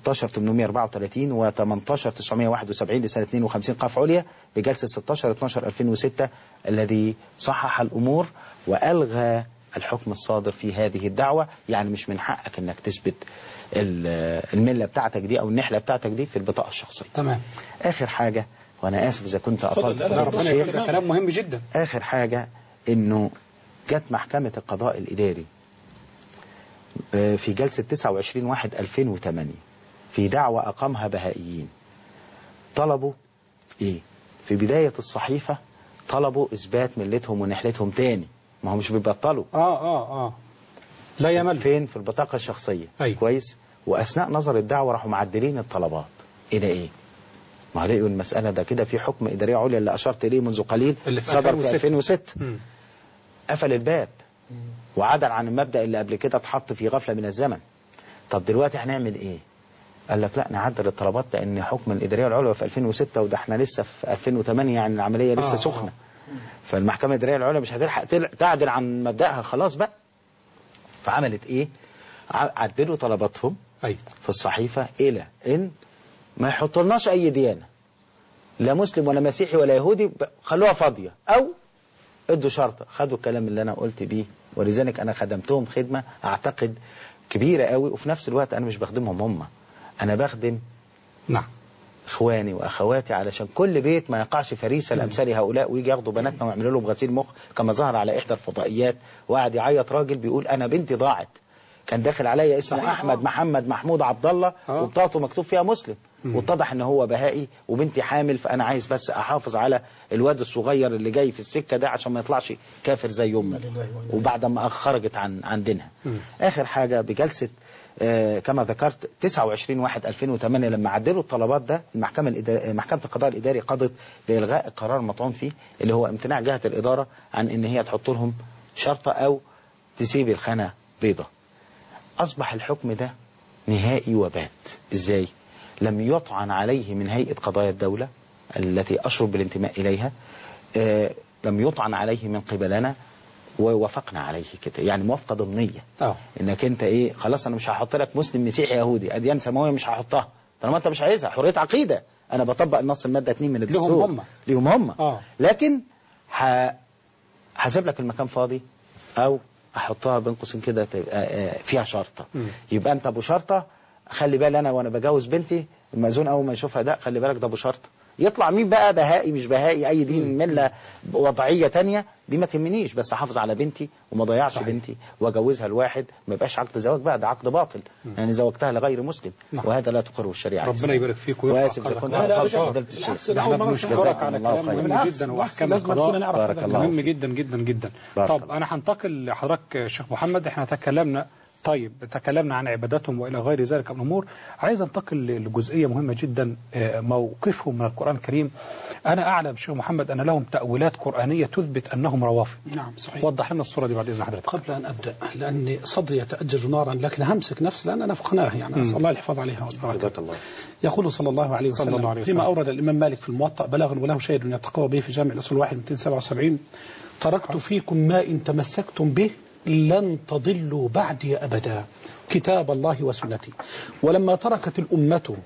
16834 و 18971 لسنة 52 قاف عليا بجلسة 16 12 2006 الذي صحح الأمور وألغى الحكم الصادر في هذه الدعوة يعني مش من حقك انك تثبت ال- الملة بتاعتك دي او النحلة بتاعتك دي في البطاقة الشخصية تمام اخر حاجة وانا اسف اذا كنت اطلت لا، لا، فضيلة ربنا الشيخ يكرمك كلام مهم جدا اخر حاجة انه جت محكمة القضاء الاداري آه، في جلسة 29 واحد 2008 في دعوة اقامها بهائيين طلبوا ايه في بداية الصحيفة طلبوا اثبات ملتهم ونحلتهم تاني ما هم مش بيبطلوا اه اه اه لا يمل فين في البطاقة الشخصية أيوة. كويس وأثناء نظر الدعوة راحوا معدلين الطلبات إلى إيه ما لقوا المسألة ده كده في حكم إدارية عليا اللي أشرت إليه منذ قليل اللي في صدر 2006. في 2006 مم. قفل الباب وعدل عن المبدأ اللي قبل كده اتحط في غفلة من الزمن طب دلوقتي هنعمل إيه قال لك لا نعدل الطلبات لأن حكم الإدارية العليا في 2006 وده احنا لسه في 2008 يعني العملية لسه آه، سخنة فالمحكمة الإدارية العليا مش هتلحق تل- تعدل عن مبدأها خلاص بقى فعملت إيه ع- عدلوا طلباتهم ايوه في الصحيفة إلى إن ما يحطلناش أي ديانة لا مسلم ولا مسيحي ولا يهودي ب- خلوها فاضية أو ادوا شرطة خدوا الكلام اللي أنا قلت بيه ولذلك أنا خدمتهم خدمة أعتقد كبيرة قوي وفي نفس الوقت أنا مش بخدمهم هم أنا بخدم نعم اخواني واخواتي علشان كل بيت ما يقعش فريسه لامثال هؤلاء ويجي ياخدوا بناتنا ويعملوا لهم غسيل مخ كما ظهر على احدى الفضائيات وقعد يعيط راجل بيقول انا بنتي ضاعت كان داخل عليا اسمه صحيح، احمد آه. محمد محمود عبد الله آه. وبطاقته مكتوب فيها مسلم مم. واتضح ان هو بهائي وبنتي حامل فانا عايز بس احافظ على الواد الصغير اللي جاي في السكه ده عشان ما يطلعش كافر زي امه وبعد ما خرجت عن عن دينها مم. اخر حاجه بجلسه آه، كما ذكرت 29 واحد 2008 لما عدلوا الطلبات ده المحكمة الإدارية محكمة القضاء الإداري قضت بإلغاء القرار المطعون فيه اللي هو امتناع جهة الإدارة عن إن هي تحط لهم شرطة أو تسيب الخانة بيضة أصبح الحكم ده نهائي وبات إزاي؟ لم يطعن عليه من هيئة قضايا الدولة التي أشرب بالانتماء إليها آه، لم يطعن عليه من قبلنا ووافقنا عليه كده يعني موافقة ضمنية اه انك انت ايه خلاص انا مش هحط لك مسلم مسيحي يهودي اديان سماويه مش هحطها طالما انت مش عايزها حريه عقيده انا بطبق النص الماده 2 من الدستور لهم هم. ليهم هم اه لكن ه... هسيب لك المكان فاضي او احطها بين قوسين كده تبقى آه، فيها شرطه مم. يبقى انت ابو شرطه خلي بالي انا وانا بجوز بنتي المأذون اول ما يشوفها ده خلي بالك ده ابو شرطه يطلع مين بقى بهائي مش بهائي اي دين مله وضعيه تانية دي ما تهمنيش بس احافظ على بنتي وما ضيعش صحيح. بنتي واجوزها لواحد ما يبقاش عقد زواج بقى ده عقد باطل يعني زوجتها لغير مسلم نعم. وهذا لا تقره الشريعه ربنا الإسلامية. يبارك فيك ويرفع واسف اذا قدرك. كنت لا، لا، أخطأت بالعكس. فضيلة الشيخ بالعكس، ده أول احنا مرة بنشكرك أسمعها. على الله كلام خير. مهم بالعكس، جدا بالعكس، واحكام لازم القضاء كلنا نعرف بارك هذا الله الكلام. مهم جدا جدا جدا بارك طب الله. انا هنتقل لحضرتك شيخ محمد احنا تكلمنا طيب تكلمنا عن عباداتهم والى غير ذلك من الامور عايز انتقل لجزئيه مهمه جدا آه، موقفهم من القران الكريم انا اعلم شيخ محمد ان لهم تاويلات قرانيه تثبت انهم روافض نعم صحيح وضح لنا الصوره دي بعد اذن حضرتك قبل أن أبدأ لأن صدري يتأجج نارا لكن همسك نفسي لأن أنا فقناه يعني أسأل الله الحفاظ عليها والبركة جزاك الله يقول صلى الله عليه وسلم صلى الله عليه فيما وسلم. أورد الإمام مالك في الموطأ بلاغا وله شاهد يتقوى به في جامع الأصول واحد 277 تركت فيكم ما إن تمسكتم به لن تضلوا بعدي أبدا كتاب الله وسنتي ولما تركت الأمة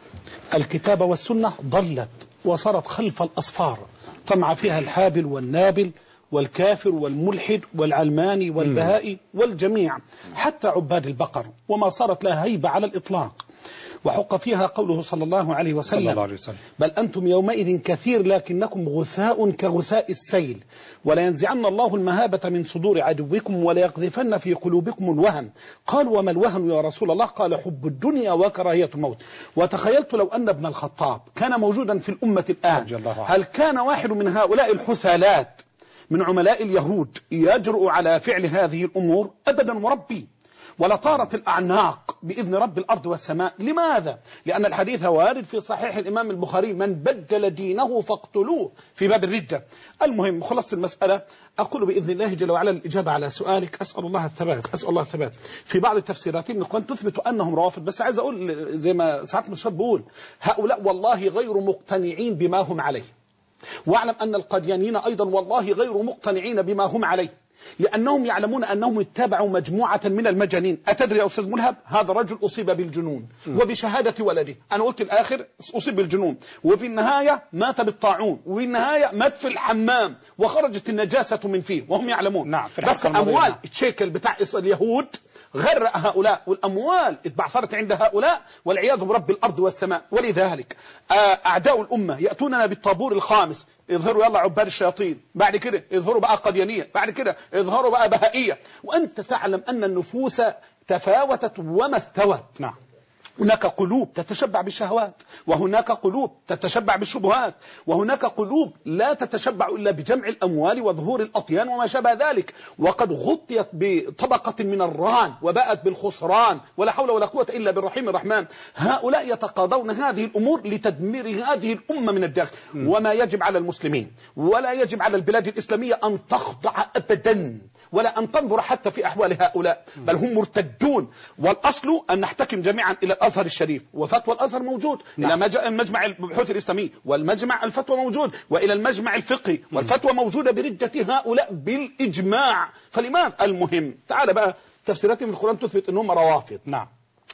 الكتاب والسنة ضلت وصارت خلف الأصفار طمع فيها الحابل والنابل والكافر والملحد والعلماني والبهائي والجميع حتى عباد البقر وما صارت لها هيبة على الإطلاق وحق فيها قوله صلى الله عليه وسلم صلى الله عليه وسلم بل أنتم يومئذ كثير لكنكم غثاء كغثاء السيل ولينزعن الله المهابة من صدور عدوكم وليقذفن في قلوبكم الوهن قالوا وما الوهن يا رسول الله قال حب الدنيا وكراهية الموت وتخيلت لو أن ابن الخطاب كان موجودا في الأمة الآن رضي الله عنه. هل كان واحد من هؤلاء الحثالات من عملاء اليهود يجرؤ على فعل هذه الأمور أبدا وربي ولطارت الأعناق بإذن رب الأرض والسماء لماذا؟ لأن الحديث وارد في صحيح الإمام البخاري من بدل دينه فاقتلوه في باب الردة المهم خلصت المسألة أقول بإذن الله جل وعلا الإجابة على سؤالك أسأل الله الثبات أسأل الله الثبات في بعض التفسيرات من القرآن تثبت أنهم روافض بس عايز أقول زي ما ساعات مشهد بقول هؤلاء والله غير مقتنعين بما هم عليه واعلم أن القاديانيين أيضا والله غير مقتنعين بما هم عليه لأنهم يعلمون أنهم اتبعوا مجموعة من المجانين أتدري يا أستاذ ملهب هذا رجل أصيب بالجنون وبشهادة ولده أنا قلت الآخر أصيب بالجنون وفي النهاية مات بالطاعون وفي النهاية مات في الحمام وخرجت النجاسة من فيه وهم يعلمون نعم، في بس الحلقة الماضية، أموال نعم. الشيكل بتاع اليهود غرق هؤلاء والأموال اتبعثرت عند هؤلاء والعياذ برب الأرض والسماء ولذلك آه، أعداء الأمة يأتوننا بالطابور الخامس يظهروا يلا عباد الشياطين بعد كده يظهروا بقى قديانية بعد كده يظهروا بقى بهائية وأنت تعلم أن النفوس تفاوتت وما استوت نعم هناك قلوب تتشبع بالشهوات وهناك قلوب تتشبع بالشبهات وهناك قلوب لا تتشبع إلا بجمع الأموال وظهور الأطيان وما شابه ذلك وقد غطيت بطبقة من الران وباءت بالخسران ولا حول ولا قوة إلا بالرحيم الرحمن هؤلاء يتقاضون هذه الأمور لتدمير هذه الأمة من الداخل وما يجب على المسلمين ولا يجب على البلاد الإسلامية أن تخضع أبدا ولا أن تنظر حتى في أحوال هؤلاء بل هم مرتدون والأصل أن نحتكم جميعا إلى الأزهر الشريف وفتوى الأزهر موجود نعم. إلى مج- المجمع البحوث الإسلامي والمجمع الفتوى موجود وإلى المجمع الفقهي والفتوى موجودة بردة هؤلاء بالإجماع فلماذا المهم تعال بقى تفسيراتهم في القرآن تثبت أنهم روافض نعم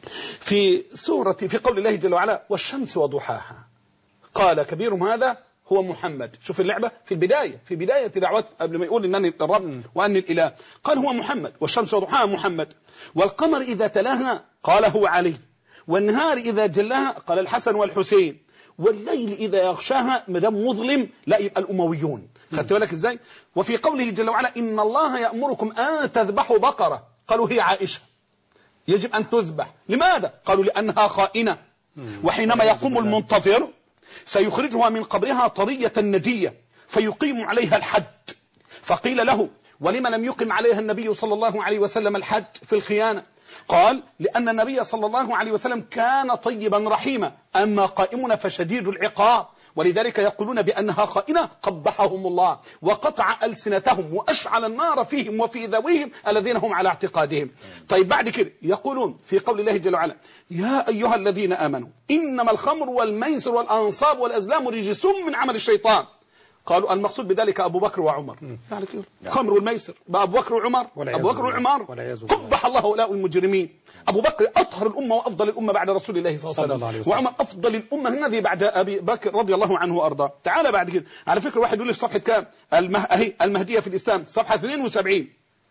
في سورة في قول الله جل وعلا والشمس وضحاها قال كبيرهم هذا هو محمد شوف اللعبة في البداية في بداية دعوته قبل ما يقول إنني الرب وأني الإله قال هو محمد والشمس وضحاها محمد والقمر إذا تلاها قال هو علي والنهار إذا جلاها قال الحسن والحسين والليل إذا يغشاها مدام مظلم لا يبقى الأمويون خدت بالك إزاي وفي قوله جل وعلا إن الله يأمركم أن تذبحوا بقرة قالوا هي عائشة يجب أن تذبح لماذا؟ قالوا لأنها خائنة وحينما يقوم المنتظر سيخرجها من قبرها طرية ندية فيقيم عليها الحد فقيل له ولم لم يقم عليها النبي صلى الله عليه وسلم الحد في الخيانة قال لأن النبي صلى الله عليه وسلم كان طيبا رحيما أما قائمنا فشديد العقاب ولذلك يقولون بأنها خائنة قبحهم الله وقطع ألسنتهم وأشعل النار فيهم وفي ذويهم الذين هم على اعتقادهم طيب بعد كده يقولون في قول الله جل وعلا يا أيها الذين آمنوا إنما الخمر والميسر والأنصاب والأزلام رجس من عمل الشيطان قالوا المقصود بذلك أبو بكر وعمر يعني كده. الخمر والميسر بأبو بكر وعمر والعياذ أبو بكر بالله. وعمر والعياذ بالله. قبح الله هؤلاء المجرمين أبو بكر أطهر الأمة وأفضل الأمة بعد رسول الله صلى صلى الله الله عليه عليه وسلم وسلم. وعمر أفضل الأمة الذي بعد أبي بكر رضي الله عنه وأرضاه تعال بعد كده على فكرة واحد يقول لي في صفحة كام المه... أهي المهدية في الإسلام صفحة 72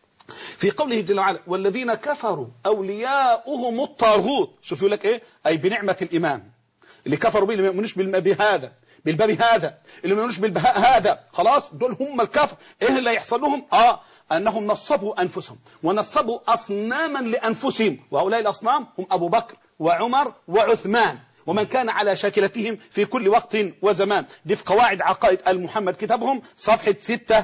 في قوله جل وعلا والذين كفروا أولياؤهم الطاغوت شوف يقول لك إيه أي بنعمة الإمام اللي كفروا به اللي ما يؤمنوش بالم- بهذا بالباب هذا اللي ما يؤمنوش بالبهاء هذا خلاص دول هم الكفر ايه اللي يحصل لهم اه انهم نصبوا انفسهم ونصبوا اصناما لانفسهم وهؤلاء الاصنام هم ابو بكر وعمر وعثمان ومن كان على شاكلتهم في كل وقت وزمان دي في قواعد عقائد المحمد كتابهم صفحة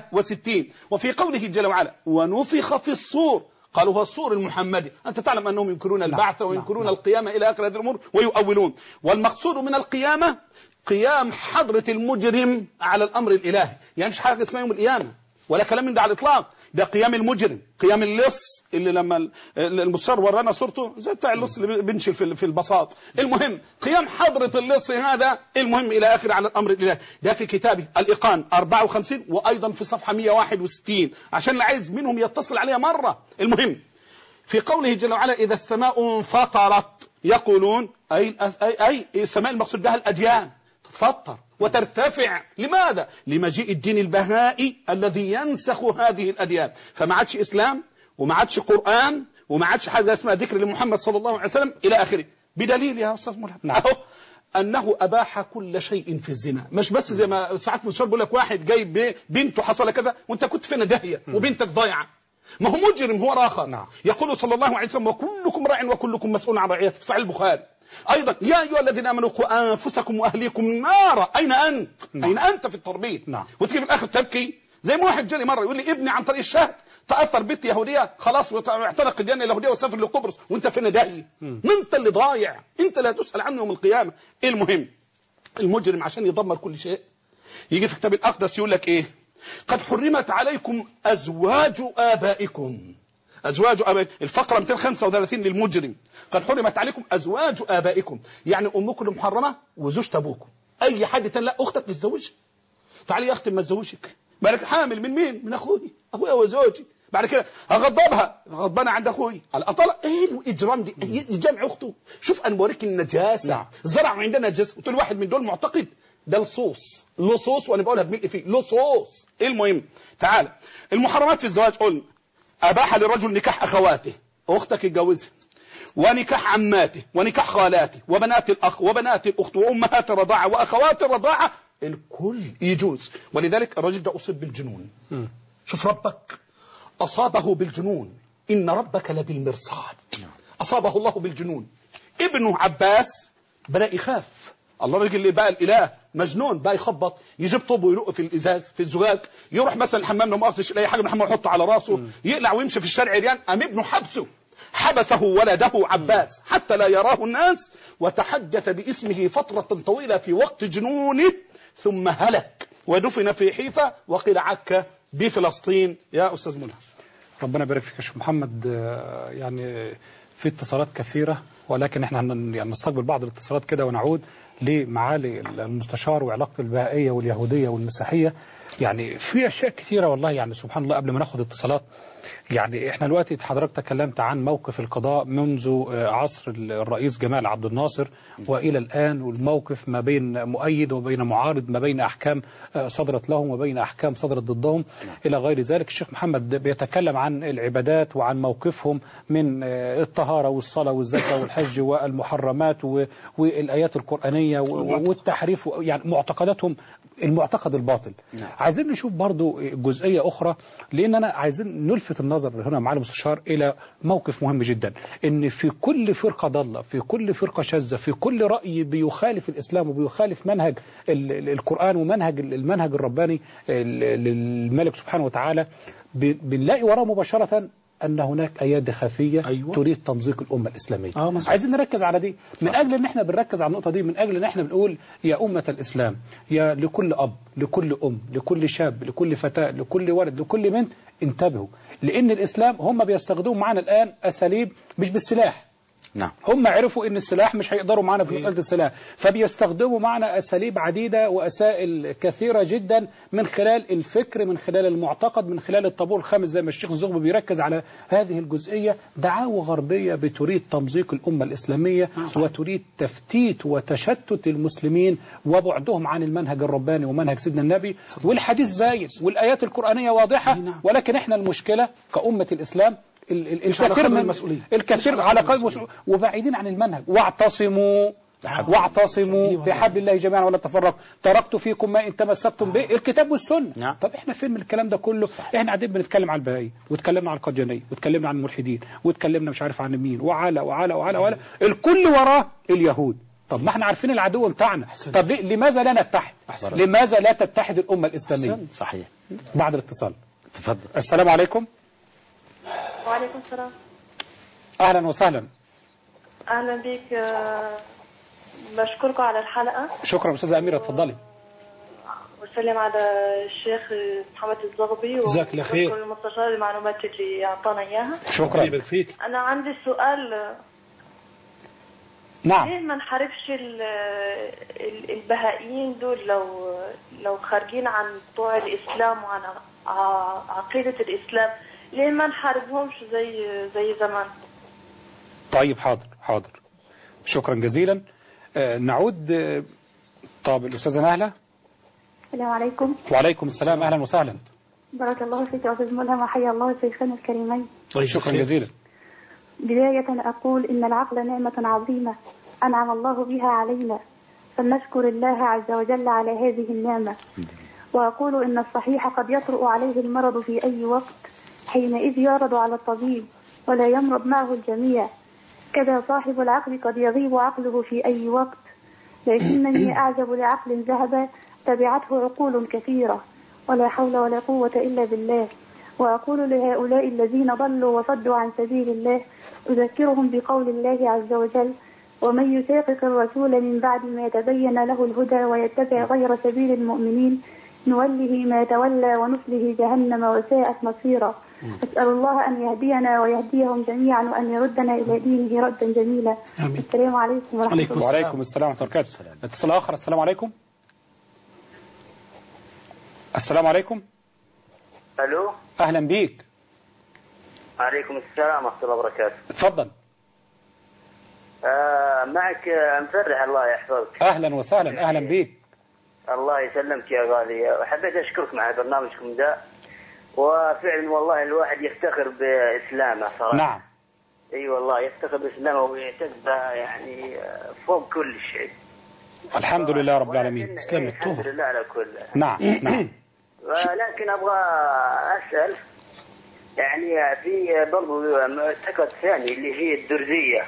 66 وفي قوله جل وعلا ونفخ في الصور قالوا هو الصور المحمدي أنت تعلم أنهم ينكرون البعث وينكرون نعم. القيامة إلى آخر هذه الأمور ويؤولون والمقصود من القيامة قيام حضرة المجرم على الأمر الإلهي يعني مش حاجة اسمها يوم القيامة ولا كلام من ده على الإطلاق ده قيام المجرم قيام اللص اللي لما ال- المستشار ورانا صورته زي بتاع اللص اللي بنشل في في البساط المهم قيام حضرة اللص هذا المهم إلى آخر على الأمر الإلهي ده في كتابه الإيقان 54 وأيضا في صفحة 161 عشان اللي عايز منهم يتصل عليها مرة المهم في قوله جل وعلا إذا السماء انفطرت يقولون أي, أي, أي السماء المقصود بها الأديان تتفطر وترتفع لماذا؟ لمجيء الدين البهائي الذي ينسخ هذه الأديان فما عادش إسلام وما عادش قرآن وما عادش حاجة اسمها ذكر لمحمد صلى الله عليه وسلم إلى آخره بدليل يا أستاذ ملهم نعم. أهو أنه أباح كل شيء في الزنا مش بس زي ما ساعات مستشار بيقول لك واحد جايب بنته حصل كذا وانت كنت فينا داهية وبنتك ضايعة ما هو مجرم هو آخر نعم. يقول صلى الله عليه وسلم وكلكم راع وكلكم مسؤول عن رعيته في صحيح البخاري ايضا يا ايها الذين امنوا قوا انفسكم واهليكم نارا اين انت نعم. اين انت في التربيه نعم. وتيجي في الاخر تبكي زي ما واحد جاني مره يقول لي ابني عن طريق الشهد تاثر بنت يهوديه خلاص واعتنق الديانه اليهوديه وسافر لقبرص وانت فين داهي انت اللي ضايع انت اللي هتسال عنه يوم القيامه المهم المجرم عشان يدمر كل شيء يجي في كتاب الاقدس يقول لك ايه قد حرمت عليكم ازواج ابائكم ازواج ابائكم الفقره 235 للمجرم قد حرمت عليكم ازواج ابائكم يعني امكم المحرمه وزوجة ابوكم اي حد تاني لا اختك تتزوجها تعالي يا اختي ما اتزوجك بالك حامل من مين من اخوي اخويا وزوجي بعد كده هغضبها غضبانه عند اخوي الاطلع ايه الاجرام دي إيه جمع اخته شوف انا بوريك النجاسه نعم. زرعوا عندنا نجاسه قلت له واحد من دول معتقد ده لصوص لصوص وانا بقولها بملء فيه لصوص ايه المهم تعالى المحرمات في الزواج قلنا اباح للرجل نكاح اخواته اختك اتجوزها ونكاح عماته ونكاح خالاته وبنات الاخ وبنات الاخت وامهات الرضاعه واخوات الرضاعه الكل يجوز ولذلك الرجل ده اصيب بالجنون شوف ربك أصابه بالجنون إن ربك لبالمرصاد أصابه الله بالجنون ابنه عباس بدأ يخاف الله الراجل اللي بقى الإله مجنون بقى يخبط يجيب طوب ويرق في الإزاز في الزجاج يروح مثلا الحمام لو ما أخذش أي حاجة من الحمام يحطه على راسه يقلع ويمشي في الشارع عريان قام ابنه حبسه حبسه ولده عباس حتى لا يراه الناس وتحدث باسمه فترة طويلة في وقت جنونه ثم هلك ودفن في حيفا وقيل عكا بفلسطين يا أستاذ منى ربنا يبارك فيك يا شيخ محمد آه، يعني في اتصالات كثيرة ولكن احنا هن- يعني نستقبل بعض الاتصالات كده ونعود لمعالي المستشار وعلاقة البهائية واليهودية والمسيحية يعني في أشياء كثيرة والله يعني سبحان الله قبل ما ناخد اتصالات يعني احنا دلوقتي حضرتك تكلمت عن موقف القضاء منذ آه، عصر الرئيس جمال عبد الناصر والى الان والموقف ما بين مؤيد وبين معارض ما بين احكام آه، صدرت لهم وبين احكام صدرت ضدهم الى غير ذلك الشيخ محمد بيتكلم عن العبادات وعن موقفهم من آه، الطهاره والصلاه والزكاه والحج والمحرمات و- والايات القرانيه و- والتحريف و- يعني معتقداتهم المعتقد الباطل نعم. عايزين نشوف برضو جزئية أخرى لأننا عايزين نلفت النظر هنا مع المستشار إلى موقف مهم جدا إن في كل فرقة ضالة في كل فرقة شاذة في كل رأي بيخالف الإسلام وبيخالف منهج ال- ال- القرآن ومنهج ال- المنهج الرباني ال- للملك سبحانه وتعالى ب- بنلاقي وراه مباشرة ان هناك ايادي خفيه أيوة. تريد تمزيق الامه الاسلاميه آه، مظبوط. عايزين نركز على دي من اجل ان احنا بنركز على النقطه دي من اجل ان احنا بنقول يا امه الاسلام يا لكل اب لكل ام لكل شاب لكل فتاه لكل ولد لكل بنت انتبهوا لان الاسلام هم بيستخدموا معنا الان اساليب مش بالسلاح نعم هم عرفوا ان السلاح مش هيقدروا معنا في مساله السلاح فبيستخدموا معنا اساليب عديده واسائل كثيره جدا من خلال الفكر من خلال المعتقد من خلال الطابور الخامس زي ما الشيخ الزغبي بيركز على هذه الجزئيه دعاوى غربيه بتريد تمزيق الامه الاسلاميه وتريد تفتيت وتشتت المسلمين وبعدهم عن المنهج الرباني ومنهج سيدنا النبي والحديث باين والايات القرانيه واضحه نعم. ولكن احنا المشكله كامه الاسلام ال- ال- مش على الكثير قدر من المسؤولية. مش الكثير على على قدر قدر المسؤولية. المسؤولية وبعيدين عن المنهج واعتصموا واعتصموا بحبل الله جميعا ولا تفرقوا تركت فيكم ما ان تمسكتم به الكتاب والسنه نعم. طب احنا فين من الكلام ده كله احنا قاعدين بنتكلم عن البهائي واتكلمنا عن القديانيه واتكلمنا عن الملحدين واتكلمنا مش عارف عن مين وعلى وعلى وعلى وعلى الكل وراه اليهود طب ما احنا عارفين العدو بتاعنا طب ليه- لماذا لا نتحد لماذا لا تتحد الامه الاسلاميه صحيح بعد الاتصال تفضل السلام عليكم وعليكم السلام اهلا وسهلا اهلا بك آه، بشكركم على الحلقه شكرا استاذه اميره اتفضلي وسلم على الشيخ محمد الزغبي جزاك الله خير. وشكر المستشار المعلومات اللي اعطانا اياها شكرا يبارك فيك انا عندي سؤال آه، نعم ليه ما نحاربش ال- ال- البهائيين دول لو لو خارجين عن بتوع الاسلام وعن ع- عقيده الاسلام ليه ما نحاربهمش زي زي زمان طيب حاضر حاضر شكرا جزيلا آه، نعود آه، طب الأستاذة نهلة السلام عليكم وعليكم السلام أهلا وسهلا بارك الله فيك يا أستاذ ملهم وحيا الله شيخنا الكريمين طيب شكرا خير. جزيلا بداية أقول إن العقل نعمة عظيمة أنعم الله بها علينا فلنشكر الله عز وجل على هذه النعمة وأقول إن الصحيح قد يطرأ عليه المرض في أي وقت حينئذ يعرض على الطبيب ولا يمرض معه الجميع كذا صاحب العقل قد يغيب عقله في أي وقت لكنني أعجب لعقل ذهب تبعته عقول كثيرة ولا حول ولا قوة إلا بالله وأقول لهؤلاء الذين ضلوا وصدوا عن سبيل الله أذكرهم بقول الله عز وجل ومن يشاقق الرسول من بعد ما يتبين له الهدى ويتبع غير سبيل المؤمنين نوله ما تولى ونصله جهنم وساءت مصيرا أسأل الله أن يهدينا ويهديهم جميعا وأن يردنا إلى دينه ردا جميلا آمين. السلام عليكم ورحمة عليكم الله وعليكم السلام ورحمة الله وبركاته اتصال آخر السلام عليكم السلام عليكم الو أهلا بيك عليكم السلام ورحمه الله وبركاته اتفضل آه معك آه، مفرح الله يحفظك أهلا وسهلا أهلا بيك الله يسلمك يا غالي حبيت اشكرك مع برنامجكم ده وفعلا والله الواحد يفتخر باسلامه صراحه نعم اي والله يفتخر باسلامه ويعتز بها يعني آه، فوق كل شيء الحمد لله رب العالمين ولكن- تسلم إيه، الطهر. الحمد لله على كل نعم نعم ولكن ابغى اسال يعني في برضو معتقد ثاني اللي هي الدرزيه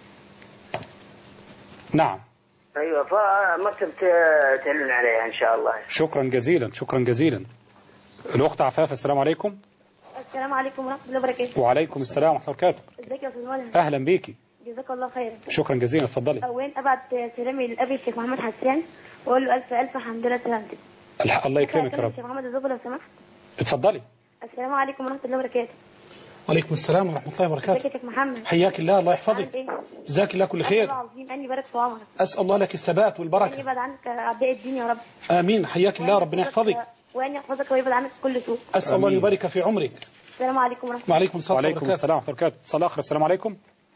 نعم ايوه فما تبت تعلن عليها ان شاء الله شكرا جزيلا شكرا جزيلا الأخت عفاف السلام عليكم السلام عليكم ورحمة الله وبركاته وعليكم السلام ورحمة الله وبركاته ازيك يا أستاذ ملهم أهلا بيكي جزاك الله خير شكرا جزيلا اتفضلي أولا أبعت سلامي لأبي الشيخ محمد حسان وأقول له ألف ألف حمد لله سلامتك الح- الله يكرمك يا رب الشيخ محمد الزبر لو سمحت اتفضلي السلام عليكم ورحمة الله وبركاته وعليكم السلام ورحمه الله ازيك وبركاته يا شيخ محمد حياك الله الله عامل يحفظك ايه؟ جزاك الله كل الله خير العظيم أني بارك في عمرك اسال الله لك الثبات أني والبركه يبعد عنك أعداء الدين يا رب امين حياك الله ربنا يحفظك وأن يحفظك ويبعد عنك كل سوء اسال الله ان آمين. يبارك في عمرك السلام عليكم ورحمة الله وعليكم السلام وعليكم وبركاته السلام ورحمة الله وبركاته اتصال آخر السلام عليكم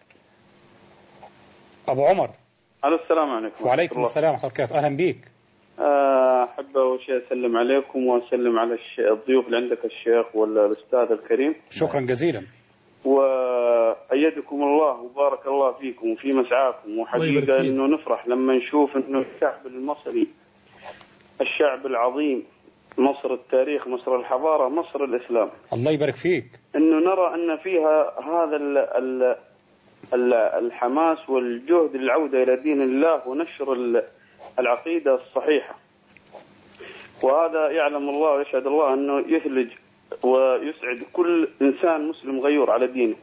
أبو عمر الو السلام عليكم وعليكم ورحمة السلام ورحمة الله وبركاته أهلا بيك الله. آه، احب اول شيء اسلم عليكم واسلم على الش- الضيوف اللي عندك الشيخ والاستاذ الكريم شكرا جزيلا وايدكم الله وبارك الله فيكم وفي مسعاكم الله وحقيقه يبارك فيك. انه نفرح لما نشوف انه الشعب المصري الشعب العظيم مصر التاريخ مصر الحضاره مصر الاسلام الله يبارك فيك انه نرى ان فيها هذا ال ال ال الحماس والجهد للعوده الى دين الله ونشر ال- العقيده الصحيحه. وهذا يعلم الله ويشهد الله انه يثلج ويسعد كل إنسان مسلم غيور على دينه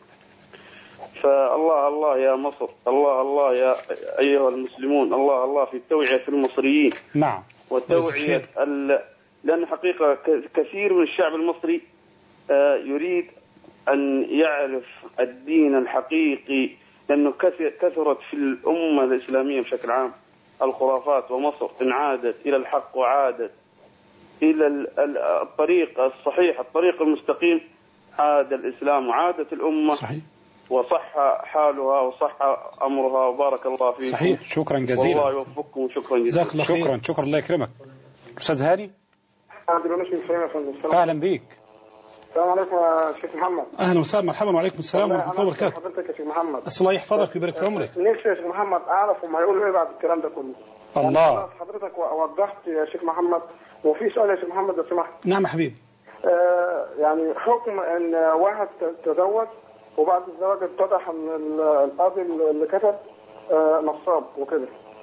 فالله الله يا مصر الله الله يا أيها المسلمون الله الله في توعية المصريين نعم وتوعية ال... لأن حقيقة ك- كثير من الشعب المصري آه، يريد أن يعرف الدين الحقيقي لأنه كث- كثرت في الأمة الإسلامية بشكل عام الخرافات ومصر إن عادت إلى الحق وعادت إلى ال- ال- الطريق الصحيح الطريق المستقيم عاد الإسلام وعادت الأمة صحيح وصح حالها وصح أمرها وبارك الله فيكم صحيح. شكرا جزيلا والله يوفقكم وشكرا جزيلا جزاك الله خير شكرا شكرا الله يكرمك استاذ هاني عبد المنعم السلام يا فندم السلام اهلا بيك السلام عليكم يا شيخ محمد اهلا وسهلا مرحبا وعليكم السلام ورحمه الله وبركاته حضرتك يا شيخ محمد بس الله يحفظك ويبارك في عمرك نفسي يا شيخ محمد اعرف هم هيقولوا ايه بعد الكلام ده كله الله خلاص حضرتك وضحت يا شيخ محمد وفي سؤال يا شيخ محمد لو سمحت نعم يا حبيبي آه يعني حكم ان واحد تزوج وبعد الزواج اتضح ان ال- القاضي اللي كتب آه نصاب وكده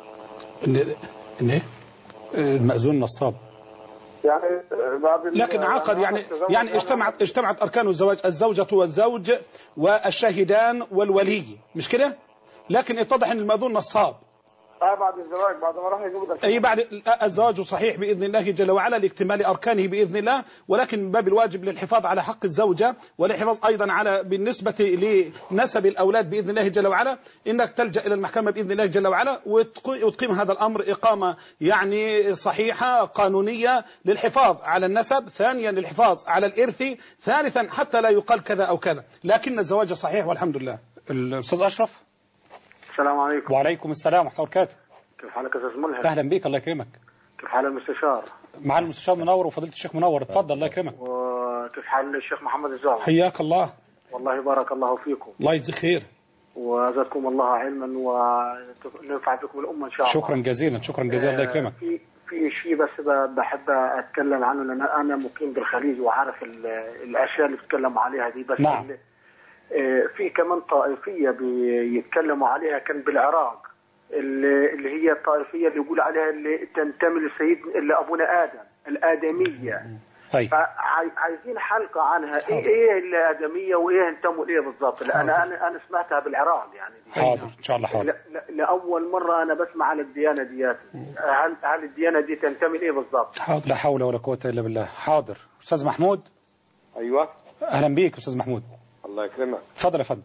ان ان ايه المأذون نصاب يعني آه، بعد ال- لكن عقد يعني واحد تزوج يعني اجتمعت اجتمعت اركان الزواج الزوجه والزوج والشاهدان والولي مش كده لكن اتضح ان المأذون نصاب اه بعد الزواج بعد ما راح يجيبوا ده أي بعد الزواج صحيح بإذن الله جل وعلا لاكتمال أركانه بإذن الله ولكن من باب الواجب للحفاظ على حق الزوجة والحفاظ أيضا على بالنسبة لنسب الأولاد بإذن الله جل وعلا إنك تلجأ إلى المحكمة بإذن الله جل وعلا وتق- وتقيم هذا الأمر إقامة يعني صحيحة قانونية للحفاظ على النسب ثانيا للحفاظ على الإرث ثالثا حتى لا يقال كذا أو كذا لكن الزواج صحيح والحمد لله الأستاذ أشرف السلام عليكم وعليكم السلام ورحمة الله وبركاته كيف حالك يا استاذ ملهم أهلا بيك الله يكرمك كيف حال المستشار معالي المستشار منور وفضيلة الشيخ منور اتفضل الله يكرمك وكيف حال الشيخ محمد الزهر حياك الله والله بارك الله فيكم الله يجزيك خير وزادكم الله علما وننفع بكم الأمة إن شاء الله شكرا جزيلا شكرا جزيلا الله يكرمك آه، في في شيء بس ب- بحب اتكلم عنه لان انا مقيم بالخليج وعارف ال- الاشياء اللي بيتكلموا عليها دي بس نعم. ال- آه، في كمان طائفيه بيتكلموا عليها كان بالعراق اللي اللي هي الطائفيه اللي يقول عليها اللي تنتمي لسيد اللي ابونا ادم الادميه طيب فعايزين حلقه عنها ايه ايه الادميه وايه انتموا ليه بالضبط لان انا انا سمعتها بالعراق يعني دي. حاضر إن شاء الله حاضر لا- لا- لأول مرة أنا بسمع عن الديانة ديات هل هل الديانة دي تنتمي لإيه بالضبط؟ لا حول ولا قوة إلا بالله حاضر أستاذ محمود ايوه أهلا بيك أستاذ محمود الله يكرمك اتفضل يا فندم